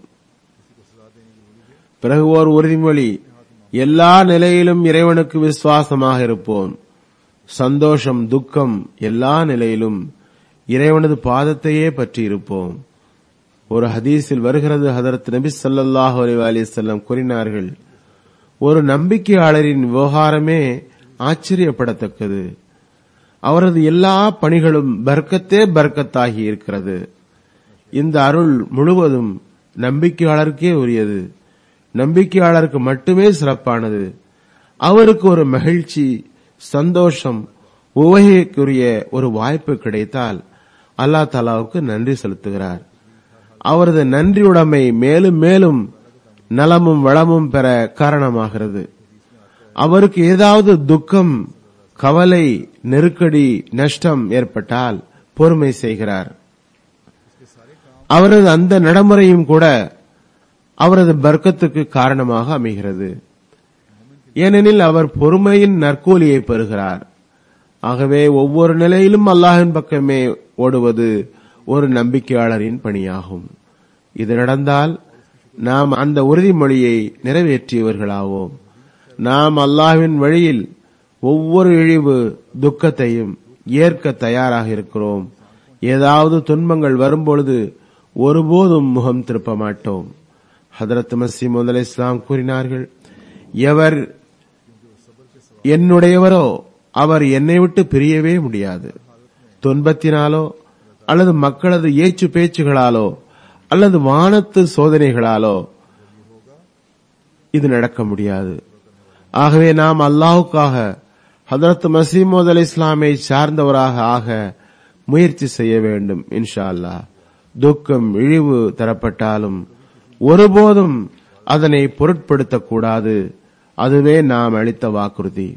பிறகு ஓர் உறுதிமொழி எல்லா நிலையிலும் இறைவனுக்கு விசுவாசமாக இருப்போம் சந்தோஷம் துக்கம் எல்லா நிலையிலும் இறைவனது பாதத்தையே பற்றி இருப்போம் ஒரு ஹதீஸில் வருகிறது ஹதரத் நபி ஸல்லல்லாஹு அலைஹி வஸல்லம் கூறினார்கள் ஒரு நம்பிக்கையாளரின் விவகாரமே ஆச்சரியப்படத்தக்கது அவரது எல்லா பணிகளும் பர்க்கத்தே பர்க்கத்தாகி இருக்கிறது இந்த அருள் முழுவதும் நம்பிக்கையாளருக்கே உரியது நம்பிக்கையாளருக்கு மட்டுமே சிறப்பானது அவருக்கு ஒரு மகிழ்ச்சி சந்தோஷம் உவகைக்குரிய ஒரு வாய்ப்பு கிடைத்தால் அல்லா தாலாவுக்கு நன்றி செலுத்துகிறார் அவரது நன்றியுடைமை மேலும் மேலும் நலமும் வளமும் பெற காரணமாகிறது அவருக்கு ஏதாவது துக்கம் கவலை நெருக்கடி நஷ்டம் ஏற்பட்டால் பொறுமை செய்கிறார் அவரது அந்த நடைமுறையும் கூட அவரது பர்க்கத்துக்கு காரணமாக அமைகிறது ஏனெனில் அவர் பொறுமையின் நற்கூலியை பெறுகிறார் ஆகவே ஒவ்வொரு நிலையிலும் அல்லாஹின் பக்கமே ஓடுவது ஒரு நம்பிக்கையாளரின் பணியாகும் இது நடந்தால் நாம் அந்த உறுதிமொழியை நிறைவேற்றியவர்களாவோம் நாம் அல்லாஹ்வின் வழியில் ஒவ்வொரு இழிவு துக்கத்தையும் ஏற்க தயாராக இருக்கிறோம் ஏதாவது துன்பங்கள் வரும்பொழுது ஒருபோதும் முகம் திருப்ப மாட்டோம் ஹதரத் மசீம் அலை இஸ்லாம் கூறினார்கள் எவர் என்னுடையவரோ அவர் என்னை விட்டு பிரியவே முடியாது துன்பத்தினாலோ அல்லது மக்களது ஏச்சு பேச்சுகளாலோ அல்லது வானத்து சோதனைகளாலோ இது நடக்க முடியாது ஆகவே நாம் அல்லாஹுக்காக ஹதரத் மசீமோத் அலி இஸ்லாமை சார்ந்தவராக ஆக முயற்சி செய்ய வேண்டும் இன்ஷா அல்லாஹ் துக்கம் இழிவு தரப்பட்டாலும் ஒருபோதும் அதனை பொருட்படுத்தக்கூடாது அதுவே நாம் அளித்த வாக்குறுதி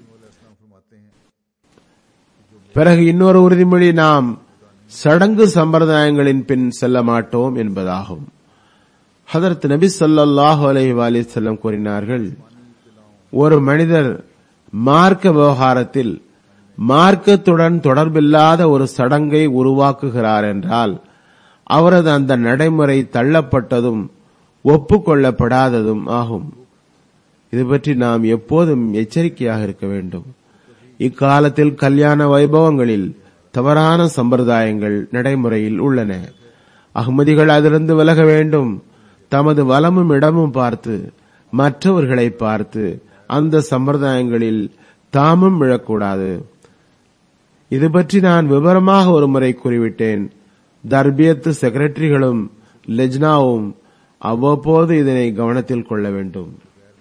பிறகு இன்னொரு உறுதிமொழி நாம் சடங்கு சம்பிரதாயங்களின் பின் செல்ல மாட்டோம் என்பதாகும் ஹதரத் நபி ஸல்லல்லாஹு அலைஹி வஸல்லம் கூறினார்கள் ஒரு மனிதர் மார்க்க விவகாரத்தில் மார்க்கத்துடன் தொடர்பில்லாத ஒரு சடங்கை உருவாக்குகிறார் என்றால் அவரது அந்த நடைமுறை தள்ளப்பட்டதும் ஒப்புக்கொள்ளப்படாததும் ஆகும் இது பற்றி நாம் எப்போதும் எச்சரிக்கையாக இருக்க வேண்டும் இக்காலத்தில் கல்யாண வைபவங்களில் தவறான சம்பிரதாயங்கள் நடைமுறையில் உள்ளன அகமதிகள் அதிலிருந்து விலக வேண்டும் தமது வலமும் இடமும் பார்த்து மற்றவர்களை பார்த்து அந்த சம்பிரதாயங்களில் தாமும் விழக்கூடாது இது பற்றி நான் விவரமாக ஒரு முறை கூறிவிட்டேன் தர்பியத்து செக்ரட்டரிகளும் லெஜ்னாவும் அவ்வப்போது இதனை கவனத்தில் கொள்ள வேண்டும்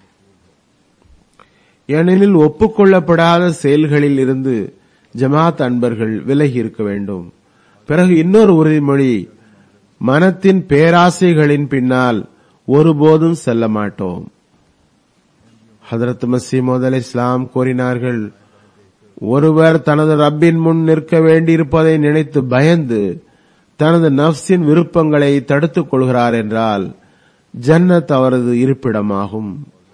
ஏனெனில் ஒப்புக்கொள்ளப்படாத செயல்களில் இருந்து ஜமாத் அன்பர்கள் விலகி இருக்க வேண்டும் பிறகு இன்னொரு உறுதிமொழி மனத்தின் பேராசைகளின் பின்னால் ஒருபோதும் செல்ல மாட்டோம் ஹதரத் மசீமோத் அலி இஸ்லாம் கூறினார்கள் ஒருவர் தனது ரப்பின் முன் நிற்க வேண்டியிருப்பதை நினைத்து பயந்து தனது நப்சின் விருப்பங்களை தடுத்துக் கொள்கிறார் என்றால் ஜன்னத் அவரது இருப்பிடமாகும்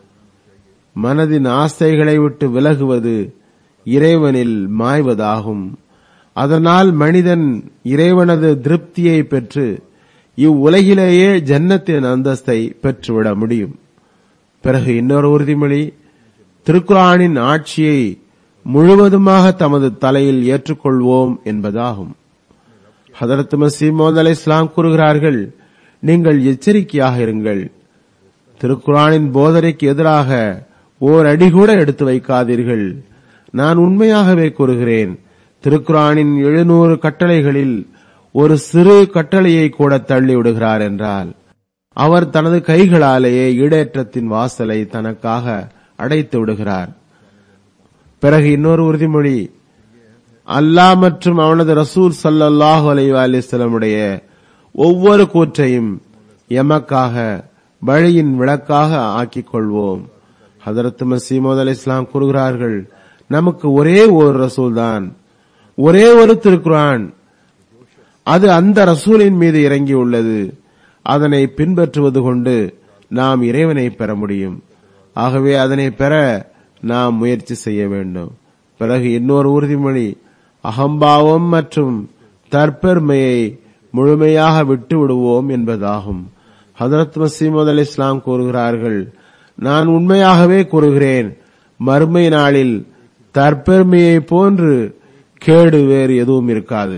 மனதின் ஆசைகளை விட்டு விலகுவது இறைவனில் மாய்வதாகும் அதனால் மனிதன் இறைவனது திருப்தியை பெற்று இவ்வுலகிலேயே ஜன்னத்தின் அந்தஸ்தை பெற்றுவிட முடியும் பிறகு இன்னொரு உறுதிமொழி திருக்குரானின் ஆட்சியை முழுவதுமாக தமது தலையில் ஏற்றுக்கொள்வோம் என்பதாகும் ஹதரத் மசீமோத் அலை இஸ்லாம் கூறுகிறார்கள் நீங்கள் எச்சரிக்கையாக இருங்கள் திருக்குரானின் போதனைக்கு எதிராக ஓர் அடி கூட எடுத்து வைக்காதீர்கள் நான் உண்மையாகவே கூறுகிறேன் திருக்குரானின் எழுநூறு கட்டளைகளில் ஒரு சிறு கட்டளையை கூட தள்ளி விடுகிறார் என்றால் அவர் தனது கைகளாலேயே ஈடேற்றத்தின் வாசலை தனக்காக அடைத்து விடுகிறார் பிறகு இன்னொரு உறுதிமொழி அல்லாஹ் மற்றும் அவனது ரசூல் சல்லல்லாஹு அலைஹி அலிஸ்லமுடைய ஒவ்வொரு கூற்றையும் எமக்காக வழியின் விளக்காக ஆக்கிக் கொள்வோம் ஹதரத் மசீமோத் அலி இஸ்லாம் கூறுகிறார்கள் நமக்கு ஒரே ஒரு ரசூல் தான் ஒரே ஒரு திருக்குரான் அது அந்த ரசூலின் மீது இறங்கியுள்ளது அதனை பின்பற்றுவது கொண்டு நாம் இறைவனை பெற முடியும் ஆகவே அதனை பெற நாம் முயற்சி செய்ய வேண்டும் பிறகு இன்னொரு உறுதிமொழி அகம்பாவம் மற்றும் தற்பெருமையை முழுமையாக விட்டு விடுவோம் என்பதாகும் ஹதரத் மசீமது அலி இஸ்லாம் கூறுகிறார்கள் நான் உண்மையாகவே கூறுகிறேன் மறுமை நாளில் தற்பெருமையை போன்று கேடு வேறு எதுவும் இருக்காது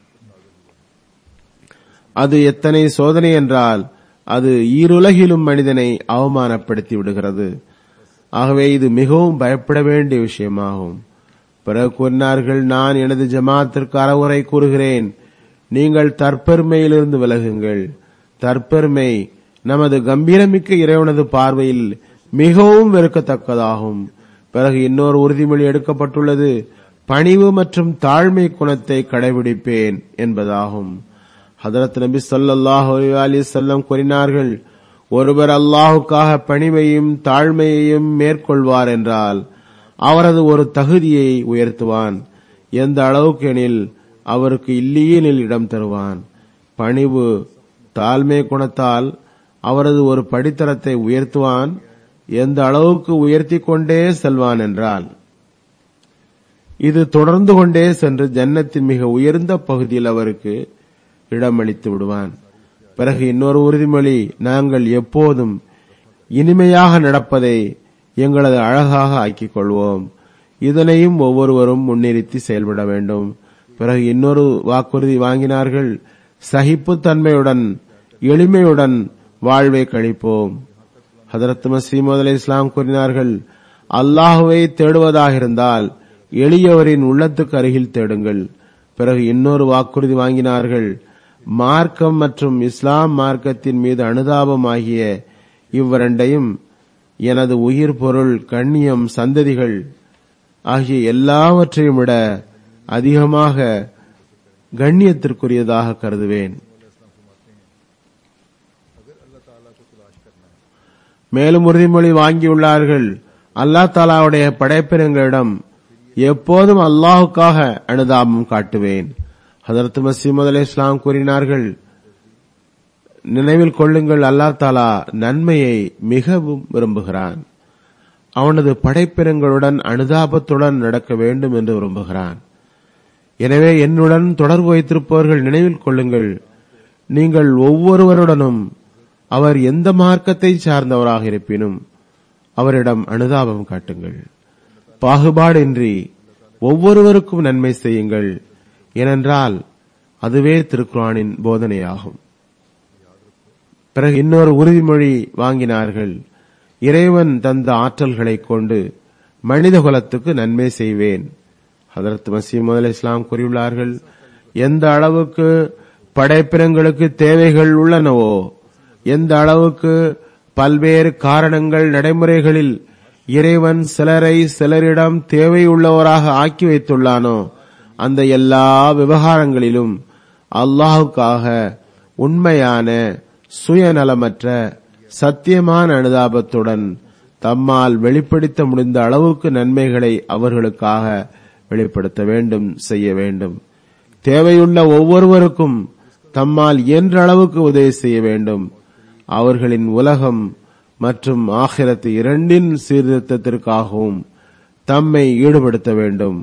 அது எத்தனை சோதனை என்றால் அது ஈருலகிலும் மனிதனை அவமானப்படுத்தி விடுகிறது ஆகவே இது மிகவும் பயப்பட வேண்டிய விஷயமாகும் பிறகு கூறினார்கள் நான் எனது ஜமாத்திற்கு அறவுரை கூறுகிறேன் நீங்கள் தற்பெருமையிலிருந்து விலகுங்கள் தற்பெருமை நமது கம்பீரமிக்க இறைவனது பார்வையில் மிகவும் வெறுக்கத்தக்கதாகும் பிறகு இன்னொரு உறுதிமொழி எடுக்கப்பட்டுள்ளது பணிவு மற்றும் தாழ்மை குணத்தை கடைபிடிப்பேன் என்பதாகும் ஹதரத் நபி ஸல்லல்லாஹு அலைஹி வஸல்லம் கூறினார்கள் ஒருவர் அல்லாஹுக்காக பணிவையும் தாழ்மையையும் மேற்கொள்வார் என்றால் அவரது ஒரு தகுதியை உயர்த்துவான் எந்த அளவுக்கு எனில் அவருக்கு இல்லியனில் இடம் தருவான் பணிவு தாழ்மை குணத்தால் அவரது ஒரு படித்தரத்தை உயர்த்துவான் எந்த அளவுக்கு உயர்த்தி கொண்டே செல்வான் என்றால் இது தொடர்ந்து கொண்டே சென்று ஜன்னத்தின் மிக உயர்ந்த பகுதியில் அவருக்கு இடமளித்து விடுவான் பிறகு இன்னொரு உறுதிமொழி நாங்கள் எப்போதும் இனிமையாக நடப்பதை எங்களது அழகாக ஆக்கிக் கொள்வோம் இதனையும் ஒவ்வொருவரும் முன்னிறுத்தி செயல்பட வேண்டும் பிறகு இன்னொரு வாக்குறுதி வாங்கினார்கள் சகிப்புத்தன்மையுடன் எளிமையுடன் வாழ்வை கழிப்போம் ஹதரத் மசீமது அலி இஸ்லாம் கூறினார்கள் அல்லாஹுவை தேடுவதாக இருந்தால் எளியவரின் உள்ளத்துக்கு அருகில் தேடுங்கள் பிறகு இன்னொரு வாக்குறுதி வாங்கினார்கள் மார்க்கம் மற்றும் இஸ்லாம் மார்க்கத்தின் மீது அனுதாபம் ஆகிய இவ்விரண்டையும் எனது உயிர் பொருள் கண்ணியம் சந்ததிகள் ஆகிய எல்லாவற்றையும் விட அதிகமாக கண்ணியத்திற்குரியதாக கருதுவேன் மேலும் உறுதிமொழி வாங்கியுள்ளார்கள் அல்லாஹ் தாலாவுடைய படைப்பினங்களிடம் எப்போதும் அல்லாஹுக்காக அனுதாபம் காட்டுவேன் ஹதரத் மசீமது அலி இஸ்லாம் கூறினார்கள் நினைவில் கொள்ளுங்கள் அல்லாஹ் தாலா நன்மையை மிகவும் விரும்புகிறான் அவனது படைப்பினங்களுடன் அனுதாபத்துடன் நடக்க வேண்டும் என்று விரும்புகிறான் எனவே என்னுடன் தொடர்பு வைத்திருப்பவர்கள் நினைவில் கொள்ளுங்கள் நீங்கள் ஒவ்வொருவருடனும் அவர் எந்த மார்க்கத்தை சார்ந்தவராக இருப்பினும் அவரிடம் அனுதாபம் காட்டுங்கள் பாகுபாடின்றி ஒவ்வொருவருக்கும் நன்மை செய்யுங்கள் ஏனென்றால் அதுவே திருக்குரானின் போதனையாகும் பிறகு இன்னொரு உறுதிமொழி வாங்கினார்கள் இறைவன் தந்த ஆற்றல்களைக் கொண்டு மனித குலத்துக்கு நன்மை செய்வேன் ஹதரத் மசீம் முதல் இஸ்லாம் கூறியுள்ளார்கள் எந்த அளவுக்கு படைப்பினங்களுக்கு தேவைகள் உள்ளனவோ எந்த அளவுக்கு பல்வேறு காரணங்கள் நடைமுறைகளில் இறைவன் சிலரை சிலரிடம் தேவையுள்ளவராக ஆக்கி வைத்துள்ளானோ அந்த எல்லா விவகாரங்களிலும் அல்லாஹுக்காக உண்மையான சுயநலமற்ற சத்தியமான அனுதாபத்துடன் தம்மால் வெளிப்படுத்த முடிந்த அளவுக்கு நன்மைகளை அவர்களுக்காக வெளிப்படுத்த வேண்டும் செய்ய வேண்டும் தேவையுள்ள ஒவ்வொருவருக்கும் தம்மால் இயன்ற அளவுக்கு உதவி செய்ய வேண்டும் அவர்களின் உலகம் மற்றும் ஆகிரத்து இரண்டின் சீர்திருத்தத்திற்காகவும் தம்மை ஈடுபடுத்த வேண்டும்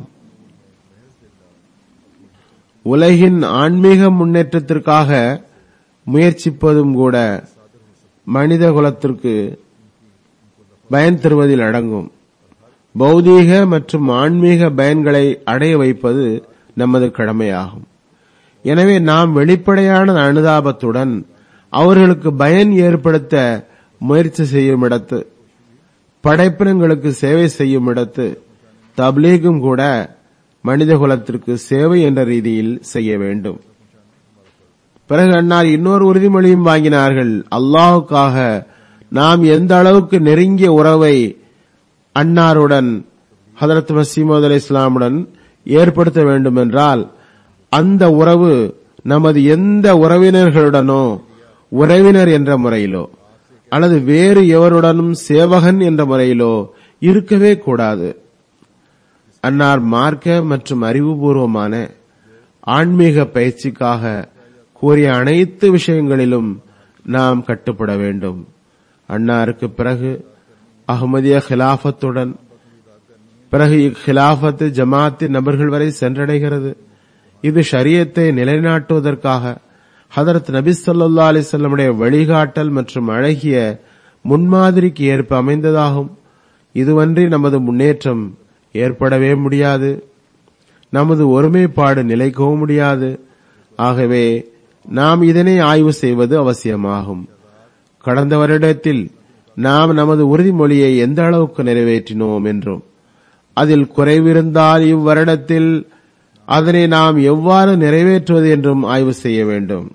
உலகின் ஆன்மீக முன்னேற்றத்திற்காக முயற்சிப்பதும் கூட மனித குலத்திற்கு பயன் தருவதில் அடங்கும் பௌதீக மற்றும் ஆன்மீக பயன்களை அடைய வைப்பது நமது கடமையாகும் எனவே நாம் வெளிப்படையான அனுதாபத்துடன் அவர்களுக்கு பயன் ஏற்படுத்த முயற்சி செய்யும் இடத்து படைப்பினங்களுக்கு சேவை செய்யும் இடத்து தப்லீகும் கூட மனித குலத்திற்கு சேவை என்ற ரீதியில் செய்ய வேண்டும் பிறகு அன்னார் இன்னொரு உறுதிமொழியும் வாங்கினார்கள் அல்லாஹுக்காக நாம் எந்த அளவுக்கு நெருங்கிய உறவை அன்னாருடன் ஹதரத் மசீமது அலி இஸ்லாமுடன் ஏற்படுத்த வேண்டும் என்றால் அந்த உறவு நமது எந்த உறவினர்களுடனோ உறவினர் என்ற முறையிலோ அல்லது வேறு எவருடனும் சேவகன் என்ற முறையிலோ இருக்கவே கூடாது அன்னார் மார்க்க மற்றும் அறிவுபூர்வமான ஆன்மீக பயிற்சிக்காக கூறிய அனைத்து விஷயங்களிலும் நாம் கட்டுப்பட வேண்டும் அன்னாருக்கு பிறகு அகமதிய ஹிலாஃபத்துடன் பிறகு இக்கிலாஃபத்து ஜமாத்தின் நபர்கள் வரை சென்றடைகிறது இது ஷரியத்தை நிலைநாட்டுவதற்காக ஹதரத் நபி சொல்லா அலிசல்லமுடைய வழிகாட்டல் மற்றும் அழகிய முன்மாதிரிக்கு ஏற்ப அமைந்ததாகும் இதுவன்றி நமது முன்னேற்றம் ஏற்படவே முடியாது நமது ஒருமைப்பாடு நிலைக்கவும் முடியாது ஆகவே நாம் இதனை ஆய்வு செய்வது அவசியமாகும் கடந்த வருடத்தில் நாம் நமது உறுதிமொழியை எந்த அளவுக்கு நிறைவேற்றினோம் என்றும் அதில் குறைவிருந்தால் இவ்வருடத்தில் அதனை நாம் எவ்வாறு நிறைவேற்றுவது என்றும் ஆய்வு செய்ய வேண்டும்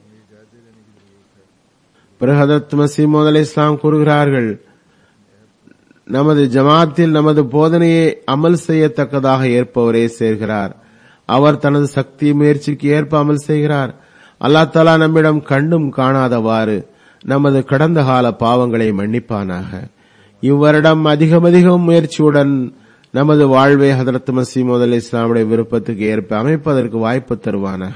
பிறகு ஹதரத் மசீமோத் அலி இஸ்லாம் கூறுகிறார்கள் நமது ஜமாத்தில் நமது போதனையை அமல் செய்யத்தக்கதாக ஏற்பவரே சேர்கிறார் அவர் தனது சக்தி முயற்சிக்கு ஏற்ப அமல் செய்கிறார் அல்லா தலா நம்மிடம் கண்டும் காணாதவாறு நமது கடந்த கால பாவங்களை மன்னிப்பானாக இவ்வருடம் அதிகம் அதிகம் முயற்சியுடன் நமது வாழ்வை ஹதரத் மசீமோத் அலி இஸ்லாமுடைய விருப்பத்துக்கு ஏற்ப அமைப்பதற்கு வாய்ப்பு தருவானாக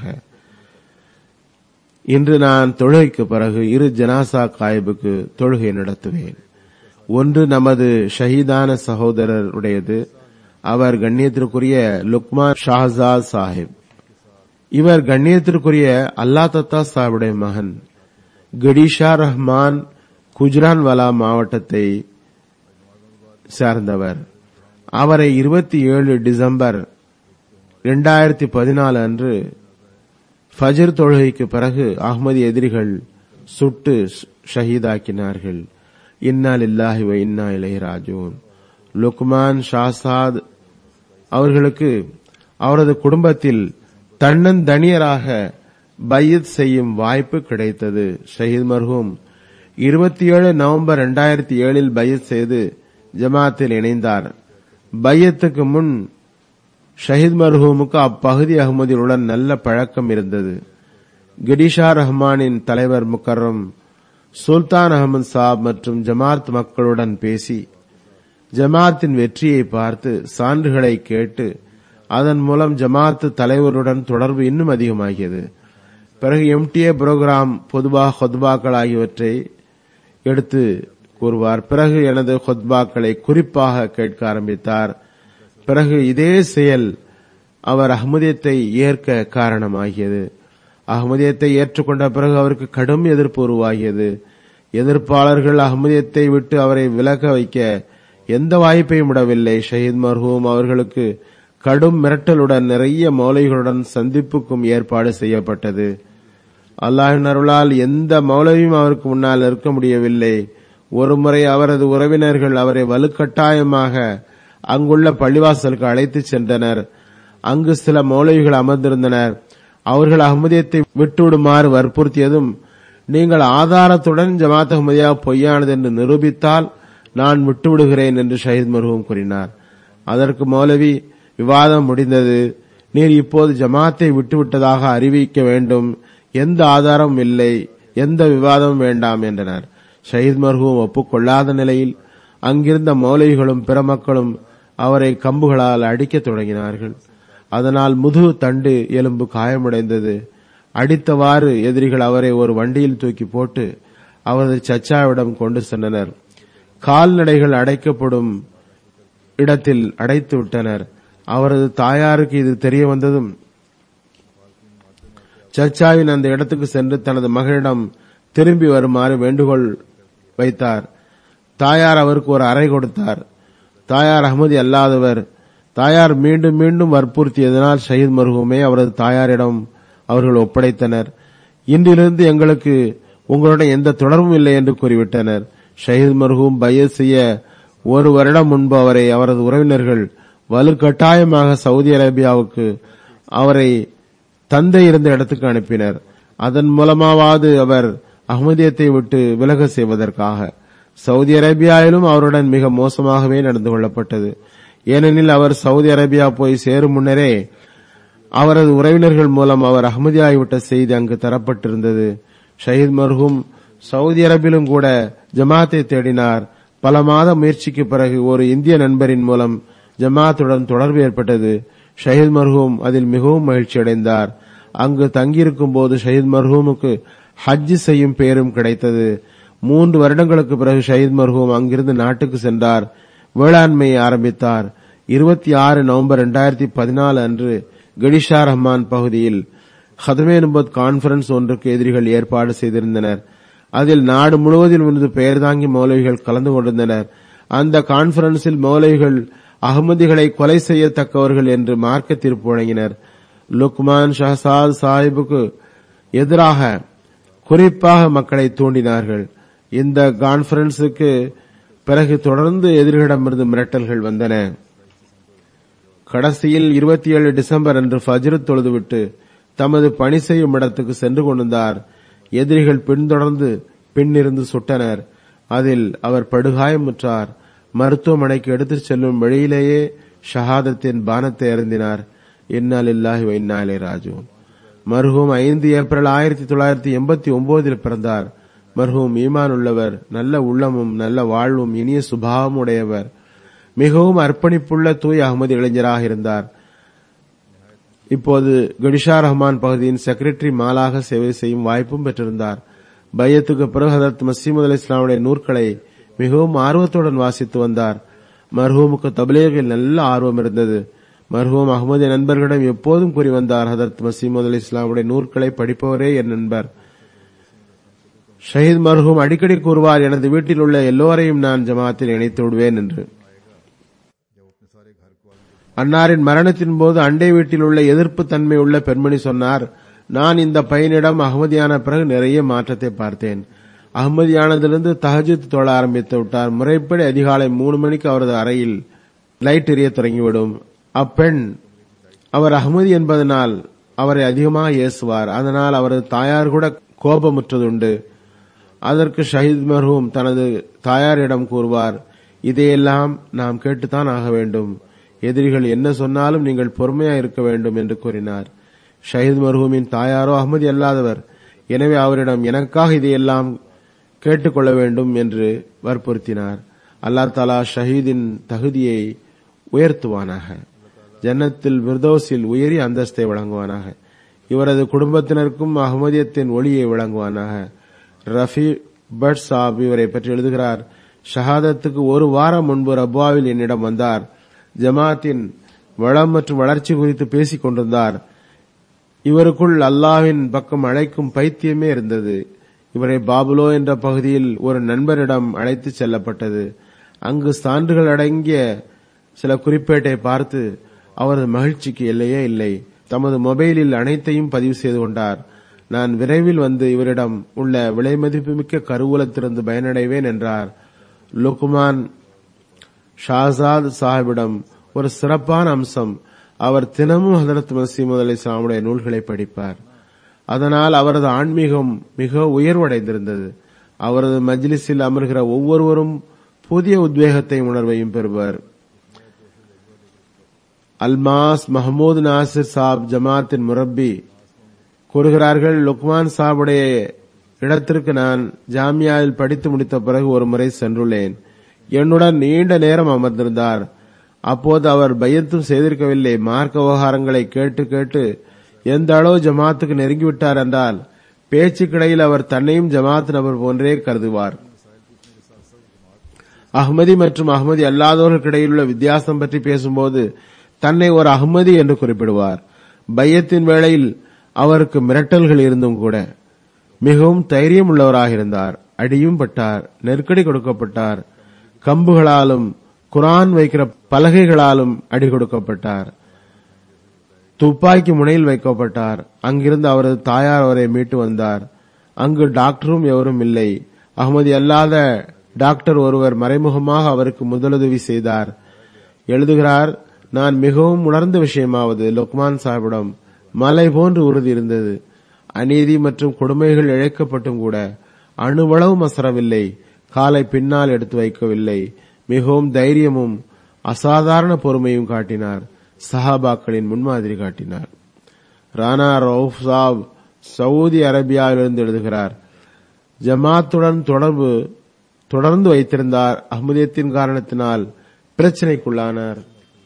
இன்று நான் தொழுகைக்கு பிறகு இரு ஜனாசா காய்புக்கு தொழுகை நடத்துவேன் ஒன்று நமது ஷஹீதான சகோதரருடையது அவர் கண்ணியத்திற்குரிய லுக்மான் ஷாஹாத் சாஹிப் இவர் கண்ணியத்திற்குரிய அல்லா தத்தா சாஹிபுடைய மகன் கடிஷா ரஹ்மான் குஜ்ரான்வாலா மாவட்டத்தை சார்ந்தவர் அவரை இருபத்தி ஏழு டிசம்பர் இரண்டாயிரத்தி பதினாலு அன்று ஃபஜர் தொழுகைக்கு பிறகு அஹ்மதி எதிரிகள் சுட்டு ஷஹீதாக்கினார்கள் இன்னா லில்லாஹி வ இன்னா இலைஹி ராஜூன் லுக்மான் ஷாசாத் அவர்களுக்கு அவரது குடும்பத்தில் தன்னந்தனியராக பையத் செய்யும் வாய்ப்பு கிடைத்தது ஷஹீத் மர்ஹூம் இருபத்தி ஏழு நவம்பர் இரண்டாயிரத்தி ஏழில் பையத் செய்து ஜமாத்தில் இணைந்தார் பையத்துக்கு முன் ஷஹீத் மர்ஹூமுக்கு அப்பகுதி அகமதிகளுடன் நல்ல பழக்கம் இருந்தது கிடிஷா ரஹ்மானின் தலைவர் முக்கர்ரம் சுல்தான் அகமது சாப் மற்றும் ஜமாத் மக்களுடன் பேசி ஜமாத்தின் வெற்றியை பார்த்து சான்றுகளை கேட்டு அதன் மூலம் ஜமாத் தலைவருடன் தொடர்பு இன்னும் அதிகமாகியது பிறகு எம்டிஏ புரோகிராம் பொதுவாக ஹொத்பாக்கள் ஆகியவற்றை எடுத்து கூறுவார் பிறகு எனது ஹொத்பாக்களை குறிப்பாக கேட்க ஆரம்பித்தார் பிறகு இதே செயல் அவர் அஹ்மதியத்தை ஏற்க காரணமாகியது அஹ்மதியத்தை ஏற்றுக்கொண்ட பிறகு அவருக்கு கடும் எதிர்ப்பு உருவாகியது எதிர்ப்பாளர்கள் அஹ்மதியத்தை விட்டு அவரை விலக வைக்க எந்த வாய்ப்பையும் விடவில்லை ஷஹீத் மர்ஹூம் அவர்களுக்கு கடும் மிரட்டலுடன் நிறைய மௌலைகளுடன் சந்திப்புக்கும் ஏற்பாடு செய்யப்பட்டது அல்லாஹின் அருளால் எந்த மௌலவியும் அவருக்கு முன்னால் இருக்க முடியவில்லை ஒருமுறை அவரது உறவினர்கள் அவரை வலுக்கட்டாயமாக அங்குள்ள பள்ளிவாசலுக்கு அழைத்துச் சென்றனர் அங்கு சில மௌலவிகள் அமர்ந்திருந்தனர் அவர்கள் அகமதியத்தை விட்டுவிடுமாறு வற்புறுத்தியதும் நீங்கள் ஆதாரத்துடன் ஜமாத் அஹ்மதியா பொய்யானது என்று நிரூபித்தால் நான் விட்டுவிடுகிறேன் என்று ஷஹீத் மருகும் கூறினார் அதற்கு மௌலவி விவாதம் முடிந்தது நீர் இப்போது ஜமாத்தை விட்டுவிட்டதாக அறிவிக்க வேண்டும் எந்த ஆதாரமும் இல்லை எந்த விவாதமும் வேண்டாம் என்றனர் ஷஹீத் மர்ஹூம் ஒப்புக்கொள்ளாத நிலையில் அங்கிருந்த மௌலவிகளும் பிற மக்களும் அவரை கம்புகளால் அடிக்கத் தொடங்கினார்கள் அதனால் முதுகு தண்டு எலும்பு காயமடைந்தது அடித்தவாறு எதிரிகள் அவரை ஒரு வண்டியில் தூக்கி போட்டு அவரது சச்சாவிடம் கொண்டு சென்றனர் கால்நடைகள் அடைக்கப்படும் இடத்தில் அடைத்து விட்டனர் அவரது தாயாருக்கு இது தெரிய வந்ததும் சர்ச்சாவின் அந்த இடத்துக்கு சென்று தனது மகனிடம் திரும்பி வருமாறு வேண்டுகோள் வைத்தார் தாயார் அவருக்கு ஒரு அறை கொடுத்தார் தாயார் அகமதி அல்லாதவர் தாயார் மீண்டும் மீண்டும் வற்புறுத்தியதனால் ஷஹீத் மருகுமே அவரது தாயாரிடம் அவர்கள் ஒப்படைத்தனர் இன்றிலிருந்து எங்களுக்கு உங்களுடன் எந்த தொடர்பும் இல்லை என்று கூறிவிட்டனர் ஷஹீத் மர்ஹூம் பையத் செய்ய ஒரு வருடம் முன்பு அவரை அவரது உறவினர்கள் வலுக்கட்டாயமாக சவுதி அரேபியாவுக்கு அவரை தந்தை இருந்த இடத்துக்கு அனுப்பினர் அதன் மூலமாவது அவர் அகமதியத்தை விட்டு விலக செய்வதற்காக சவுதி அரேபியாவிலும் அவருடன் மிக மோசமாகவே நடந்து கொள்ளப்பட்டது ஏனெனில் அவர் சவுதி அரேபியா போய் சேரும் முன்னரே அவரது உறவினர்கள் மூலம் அவர் அகமதியாகிவிட்ட செய்தி அங்கு தரப்பட்டிருந்தது ஷஹீத் மர்ஹூம் சவுதி அரேபிலும் கூட ஜமாத்தை தேடினார் பல மாத முயற்சிக்கு பிறகு ஒரு இந்திய நண்பரின் மூலம் ஜமாத்துடன் தொடர்பு ஏற்பட்டது ஷஹீத் மர்ஹூம் அதில் மிகவும் மகிழ்ச்சி அடைந்தார் அங்கு தங்கியிருக்கும் போது ஷஹீத் மர்ஹூமுக்கு ஹஜ் செய்யும் பேரும் கிடைத்தது மூன்று வருடங்களுக்கு பிறகு ஷஹீத் மர்ஹூம் அங்கிருந்து நாட்டுக்கு சென்றார் வேளாண்மையை ஆரம்பித்தார் இருபத்தி ஆறு நவம்பர் இரண்டாயிரத்தி பதினாலு அன்று கடிஷா ரஹ்மான் பகுதியில் ஹதமே நுபத் கான்பரன்ஸ் ஒன்றுக்கு எதிரிகள் ஏற்பாடு செய்திருந்தனர் அதில் நாடு முழுவதிலும் இருந்து பெயர் தாங்கி மௌலவிகள் கலந்து கொண்டிருந்தனர் அந்த கான்பரன்ஸில் மௌலவிகள் அகமதிகளை கொலை செய்யத்தக்கவர்கள் என்று மார்க்க தீர்ப்பு வழங்கினர் லுக்மான் ஷஹசாத் சாஹிபுக்கு எதிராக குறிப்பாக மக்களை தூண்டினார்கள் இந்த கான்பரன்ஸுக்கு பிறகு தொடர்ந்து எதிரிகளிடமிருந்து மிரட்டல்கள் வந்தன கடைசியில் இருபத்தி ஏழு டிசம்பர் அன்று ஃபஜ்ரு தொழுதுவிட்டு தமது பணி செய்யும் இடத்துக்கு சென்று கொண்டிருந்தார் எதிரிகள் பின்தொடர்ந்து பின்னிருந்து சுட்டனர் அதில் அவர் படுகாயமுற்றார் மருத்துவமனைக்கு எடுத்துச் செல்லும் வழியிலேயே ஷஹாதத்தின் பானத்தை அருந்தினார் இன்னால் இல்லாஹி வைநாளே ராஜு மர்ஹூம் ஐந்து ஏப்ரல் ஆயிரத்தி தொள்ளாயிரத்தி எண்பத்தி ஒன்பதில் பிறந்தார் மர்ஹூம் ஈமான் உள்ளவர் நல்ல உள்ளமும் நல்ல வாழ்வும் இனிய சுபாவம் உடையவர் மிகவும் அர்ப்பணிப்புள்ள தூய் அகமது இளைஞராக இருந்தார் இப்போது கடிஷா ரஹ்மான் பகுதியின் செக்ரட்டரி மாலாக சேவை செய்யும் வாய்ப்பும் பெற்றிருந்தார் பையத்துக்கு பிறகு ஹதரத் மசீமது அலி இஸ்லாமுடைய நூற்களை மிகவும் ஆர்வத்துடன் வாசித்து வந்தார் மர்ஹூமுக்கு தபலேகில் நல்ல ஆர்வம் இருந்தது மர்ஹூம் அகமது நண்பர்களிடம் எப்போதும் கூறி வந்தார் ஹதரத் மசீமது அலி இஸ்லாமுடைய நூற்களை படிப்பவரே என் நண்பர் ஷஹீத் மர்ஹூம் அடிக்கடி கூறுவார் எனது வீட்டில் உள்ள எல்லோரையும் நான் ஜமாத்தில் இணைத்து விடுவேன் என்று அன்னாரின் மரணத்தின் போது அண்டை வீட்டில் உள்ள எதிர்ப்பு தன்மை உள்ள பெண்மணி சொன்னார் நான் இந்த பையனிடம் அகமதியான பிறகு நிறைய மாற்றத்தை பார்த்தேன் அகமதியானதிலிருந்து தஹஜத் தொழ ஆரம்பித்து விட்டார் முறைப்படி அதிகாலை மூணு மணிக்கு அவரது அறையில் லைட் எரிய தொடங்கிவிடும் அப்பெண் அவர் அகமதி என்பதனால் அவரை அதிகமாக ஏசுவார் அதனால் அவரது தாயார் கூட கோபமுற்றதுண்டு அதற்கு ஷஹீத் மர்ஹூம் தனது தாயாரிடம் கூறுவார் இதையெல்லாம் நாம் கேட்டுத்தான் ஆக வேண்டும் எதிரிகள் என்ன சொன்னாலும் நீங்கள் பொறுமையா இருக்க வேண்டும் என்று கூறினார் ஷஹீத் மர்ஹூமின் தாயாரோ அகமதி அல்லாதவர் எனவே அவரிடம் எனக்காக இதையெல்லாம் கேட்டுக்கொள்ள வேண்டும் என்று வற்புறுத்தினார் அல்லா தாலா ஷஹீதின் தகுதியை உயர்த்துவானாக ஜன்னத்தில் விர்தோஸில் உயரிய அந்தஸ்தை வழங்குவானாக இவரது குடும்பத்தினருக்கும் அகமதியத்தின் ஒளியை வழங்குவானாக ரஃபி பட் சாப் இவரை பற்றி எழுதுகிறார் ஷஹாதத்துக்கு ஒரு வாரம் முன்பு ரப்வாவில் என்னிடம் வந்தார் ஜமாத்தின் வளம் மற்றும் வளர்ச்சி குறித்து பேசிக் கொண்டிருந்தார் இவருக்குள் அல்லாஹ்வின் பக்கம் அழைக்கும் பைத்தியமே இருந்தது இவரை பாபுலோ என்ற பகுதியில் ஒரு நண்பரிடம் அழைத்து செல்லப்பட்டது அங்கு சான்றுகள் அடங்கிய சில குறிப்பேட்டை பார்த்து அவரது மகிழ்ச்சிக்கு எல்லையே இல்லை தமது மொபைலில் அனைத்தையும் பதிவு செய்து கொண்டார் நான் விரைவில் வந்து இவரிடம் உள்ள விலை மதிப்புமிக்க கருவூலத்திலிருந்து பயனடைவேன் என்றார் லுக்மான் ஷாசாத் சாஹிபிடம் ஒரு சிறப்பான அம்சம் அவர் தினமும் ஹதரத் மசீமது அலி இஸ்லாமுடைய நூல்களை படிப்பார் அதனால் அவரது ஆன்மீகம் மிக உயர்வடைந்திருந்தது அவரது மஜ்லிஸில் அமர்கிற ஒவ்வொருவரும் புதிய உத்வேகத்தை உணர்வையும் பெறுவர் அல்மாஸ் மஹமூத் நாசிர் சாப் ஜமாத்தின் முரப்பி கூறுகிறார்கள் லுக்மான் சாபுடைய இடத்திற்கு நான் ஜாமியாவில் படித்து முடித்த பிறகு ஒரு முறை சென்றுள்ளேன் என்னுடன் நீண்ட நேரம் அமர்ந்திருந்தார் அப்போது அவர் பயத்தும் செய்திருக்கவில்லை மார்க்க விவகாரங்களை கேட்டு கேட்டு எந்த அளவு ஜமாத்துக்கு நெருங்கிவிட்டார் என்றால் பேச்சுக்கிடையில் அவர் தன்னையும் ஜமாத் நபர் போன்றே கருதுவார் அஹ்மதி மற்றும் அஹ்மதி அல்லாதவர்களுக்கிடையில் உள்ள வித்தியாசம் பற்றி பேசும்போது தன்னை ஒரு அஹ்மதி என்று குறிப்பிடுவார் பையத்தின் வேளையில் அவருக்கு மிரட்டல்கள் இருந்தும் கூட மிகவும் தைரியம் உள்ளவராக இருந்தார் அடியும் பட்டார் நெருக்கடி கொடுக்கப்பட்டார் கம்புகளாலும் குரான் வைக்கிற பலகைகளாலும் அடி கொடுக்கப்பட்டார் துப்பாக்கி முனையில் வைக்கப்பட்டார் அங்கிருந்து அவரது தாயார் அவரை மீட்டு வந்தார் அங்கு டாக்டரும் எவரும் இல்லை அகமதி அல்லாத டாக்டர் ஒருவர் மறைமுகமாக அவருக்கு முதலுதவி செய்தார் எழுதுகிறார் நான் மிகவும் உணர்ந்த விஷயமாவது லுக்மான் சாஹிபிடம் மலை போன்று உறுதி இருந்தது அநீதி மற்றும் கொடுமைகள் இழைக்கப்பட்டும் கூட அணுவளவும் அசரவில்லை காலை பின்னால் எடுத்து வைக்கவில்லை மிகவும் தைரியமும் அசாதாரண பொறுமையும் காட்டினார் சஹாபாக்களின் முன்மாதிரி காட்டினார் ரானா ரவுஃப் சாப் சவுதி அரேபியாவிலிருந்து எழுதுகிறார் ஜமாத்துடன் தொடர்பு தொடர்ந்து வைத்திருந்தார் அஹ்மதியத்தின் காரணத்தினால் பிரச்சனைக்குள்ளானார்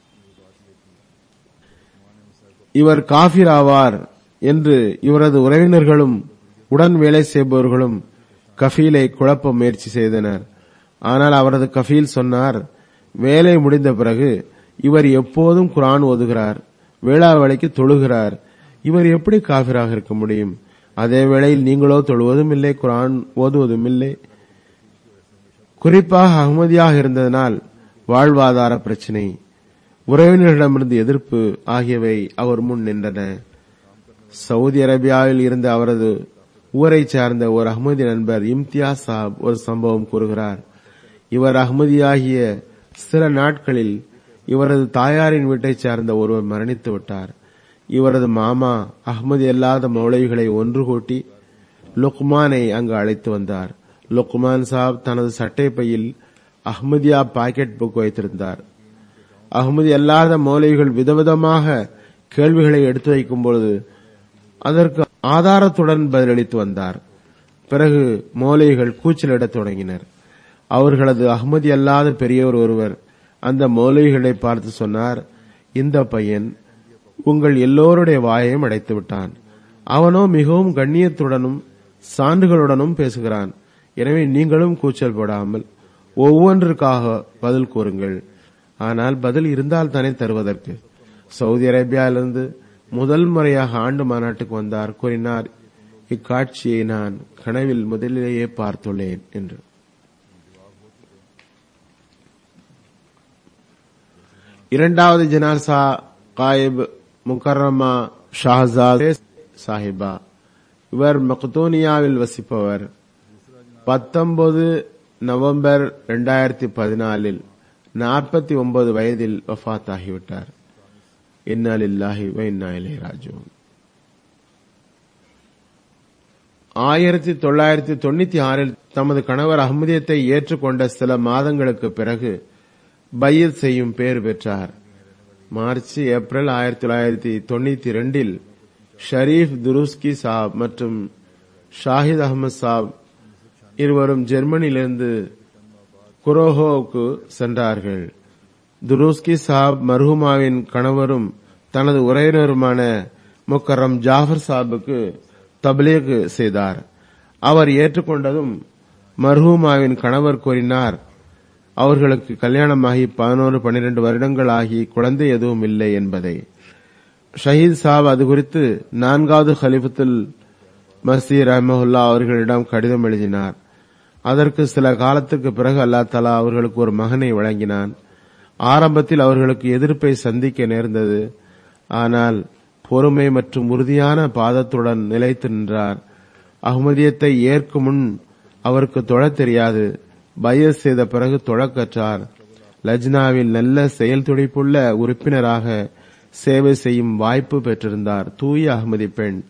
இவர் காஃபிர் ஆவார் என்று இவரது உறவினர்களும் உடன் வேலை செய்பவர்களும் கஃபீலை குழப்ப முயற்சி செய்தனர் ஆனால் அவரது கஃபீல் சொன்னார் வேலை முடிந்த பிறகு இவர் எப்போதும் குரான் ஓதுகிறார் வேளா வேலைக்கு தொழுகிறார் இவர் எப்படி காபிராக இருக்க முடியும் அதே வேளையில் நீங்களோ தொழுவதும் இல்லை குரான் ஓதுவதும் இல்லை குறிப்பாக அகமதியாக இருந்ததனால் வாழ்வாதார பிரச்சினை உறவினர்களிடமிருந்து எதிர்ப்பு ஆகியவை அவர் முன் நின்றன சவுதி அரேபியாவில் இருந்த அவரது ஊரை சார்ந்த ஒரு அகமதி நண்பர் இம்தியாஸ் சாப் ஒரு சம்பவம் கூறுகிறார் இவர் அகமதியாகிய சில நாட்களில் இவரது தாயாரின் வீட்டைச் சார்ந்த ஒருவர் மரணித்து விட்டார் இவரது மாமா அகமதி அல்லாத மௌளைகளை ஒன்று கூட்டி லுக்மானை அங்கு அழைத்து வந்தார் லுக்மான் சாப் தனது சட்டை பையில் அஹ்மதியா பாக்கெட் புக் வைத்திருந்தார் அகமதி அல்லாத மௌலைகள் விதவிதமாக கேள்விகளை எடுத்து வைக்கும் பொழுது அதற்கு ஆதாரத்துடன் பதிலளித்து வந்தார் பிறகு மௌலைகள் கூச்சலிடத் தொடங்கினர் அவர்களது அகமதி அல்லாத பெரியவர் ஒருவர் அந்த மௌலைகளை பார்த்து சொன்னார் இந்த பையன் உங்கள் எல்லோருடைய வாயையும் அடைத்து விட்டான் அவனோ மிகவும் கண்ணியத்துடனும் சான்றுகளுடனும் பேசுகிறான் எனவே நீங்களும் கூச்சல் போடாமல் ஒவ்வொன்றிற்காக பதில் கூறுங்கள் ஆனால் பதில் இருந்தால் தானே தருவதற்கு சவுதி அரேபியாவிலிருந்து முதல் முறையாக ஆண்டு மாநாட்டுக்கு வந்தார் கூறினார் இக்காட்சியை நான் கனவில் முதலிலேயே பார்த்துள்ளேன் என்று இரண்டாவது ஜனாசா காயிப் முக்கர்ரமா ஷாஹாத் சாஹிபா இவர் மக்தூனியாவில் வசிப்பவர் பத்தொன்பது நவம்பர் இரண்டாயிரத்தி பதினாலில் நாற்பத்தி ஒன்பது வயதில் வஃத் ஆகிவிட்டார் இன்னாலில்லாஹி இன்னா இலைஹி ராஜிஊன் ஆயிரத்தி தொள்ளாயிரத்தி தொண்ணூத்தி ஆறில் தமது கணவர் அஹ்மதியத்தை ஏற்றுக்கொண்ட சில மாதங்களுக்கு பிறகு பையத் செய்யும் பேர் பெற்றார் மார்ச் ஏப்ரல் ஆயிரத்தி தொள்ளாயிரத்தி தொண்ணூத்தி ரெண்டில் ஷரீப் துருஸ்கி சாப் மற்றும் ஷாஹித் அகமது சாப் இருவரும் ஜெர்மனியிலிருந்து குரோஹோவுக்கு சென்றார்கள் துருஸ்கி சாப் மர்ஹூமாவின் கணவரும் தனது உறவினருமான முக்கரம் ஜாஃபர் சாபுக்கு தப்லீக் செய்தார் அவர் ஏற்றுக்கொண்டதும் மர்ஹூமாவின் கணவர் கூறினார் அவர்களுக்கு கல்யாணமாகி பதினோரு பன்னிரண்டு வருடங்கள் ஆகி குழந்தை எதுவும் இல்லை என்பதை ஷஹீத் சாப் அது குறித்து நான்காவது ஹலிஃபத்துல் மசி ரஹமஹுல்லா அவர்களிடம் கடிதம் எழுதினார் அதற்கு சில காலத்துக்கு பிறகு அல்லா தலா அவர்களுக்கு ஒரு மகனை வழங்கினான் ஆரம்பத்தில் அவர்களுக்கு எதிர்ப்பை சந்திக்க நேர்ந்தது ஆனால் பொறுமை மற்றும் உறுதியான பாதத்துடன் நிலைத்து நின்றார் அகமதியத்தை ஏற்கும் முன் அவருக்கு தொழத் தெரியாது பயஸ் செய்த பிறகு தொழக் கற்றார் லஜ்னாவில் நல்ல செயல் துடிப்புள்ள உறுப்பினராக சேவை செய்யும் வாய்ப்பு பெற்றிருந்தார் தூய அகமதி பெண்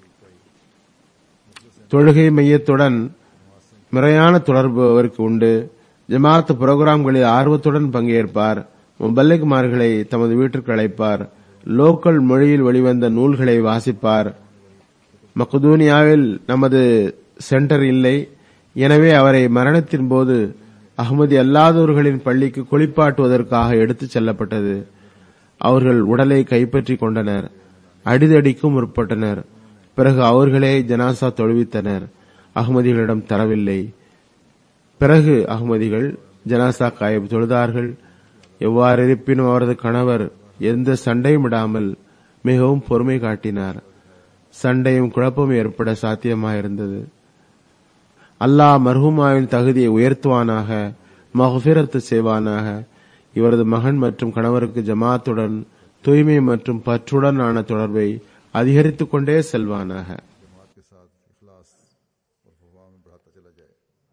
தொழுகை மையத்துடன் முறையான தொடர்பு அவருக்கு உண்டு ஜமாத் புரோகிராம்களில் ஆர்வத்துடன் பங்கேற்பார் முபல்லிகுமார்களை தமது வீட்டிற்கு அழைப்பார் லோக்கல் மொழியில் வெளிவந்த நூல்களை வாசிப்பார் மக்குதூனியாவில் நமது சென்டர் இல்லை எனவே அவரை மரணத்தின் போது அகமதி அல்லாதவர்களின் பள்ளிக்கு குளிப்பாட்டுவதற்காக எடுத்துச் செல்லப்பட்டது அவர்கள் உடலை கைப்பற்றிக் கொண்டனர் அடிதடிக்கும் முற்பட்டனர் பிறகு அவர்களே ஜனாசா தொழுவித்தனர் அகமதிகளிடம் தரவில்லை பிறகு அகமதிகள் ஜனாசா காயப் தொழுதார்கள் எவ்வாறு இருப்பினும் அவரது கணவர் எந்த சண்டையும் விடாமல் மிகவும் பொறுமை காட்டினார் சண்டையும் குழப்பமும் ஏற்பட சாத்தியமாயிருந்தது அல்லாஹ் மர்ஹூமாவின் தகுதியை உயர்த்துவானாக மகபிரத்து செய்வானாக இவரது மகன் மற்றும் கணவருக்கு ஜமாத்துடன் தூய்மை மற்றும் பற்றுடனான தொடர்பை அதிகரித்துக் கொண்டே செல்வானாக जमात के साथ इखलास और वफा में बढ़ाता चला जाए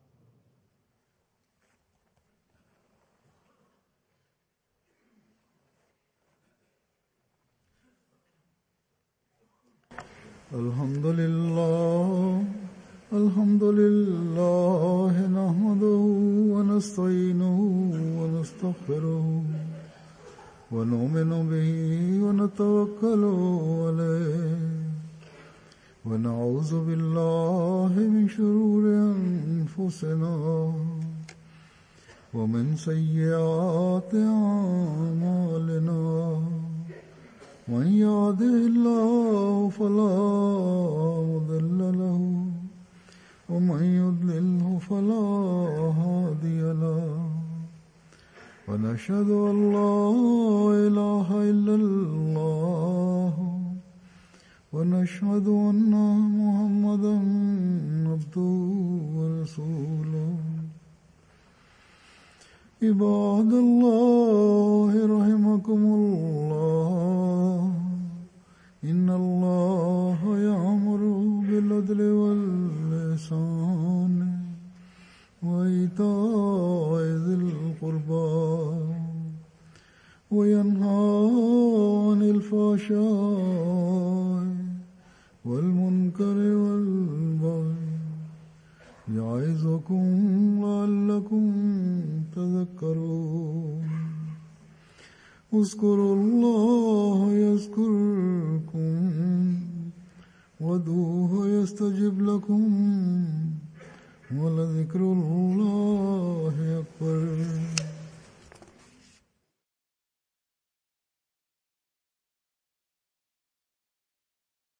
الحمد لله الحمد لله نحمده ونستعينه ونستغفره ونؤمن به ونتوكل عليه ونعوذ بالله من شرور أنفسنا ومن سيئات أعمالنا من يهده الله فلا مضل له ومن يضلله فلا هادي له ونشهد أن لا إله إلا الله ونشهد أن محمدا عبده ورسوله عباد الله رحمكم الله إن الله يأمر بالعدل واللسان وإيتاء ذي القربى وينهى عن الفحشاء والمنكر والبغي يعظكم لعلكم تذكرون اذكروا الله يذكركم وادعوه يستجب لكم ولذكر الله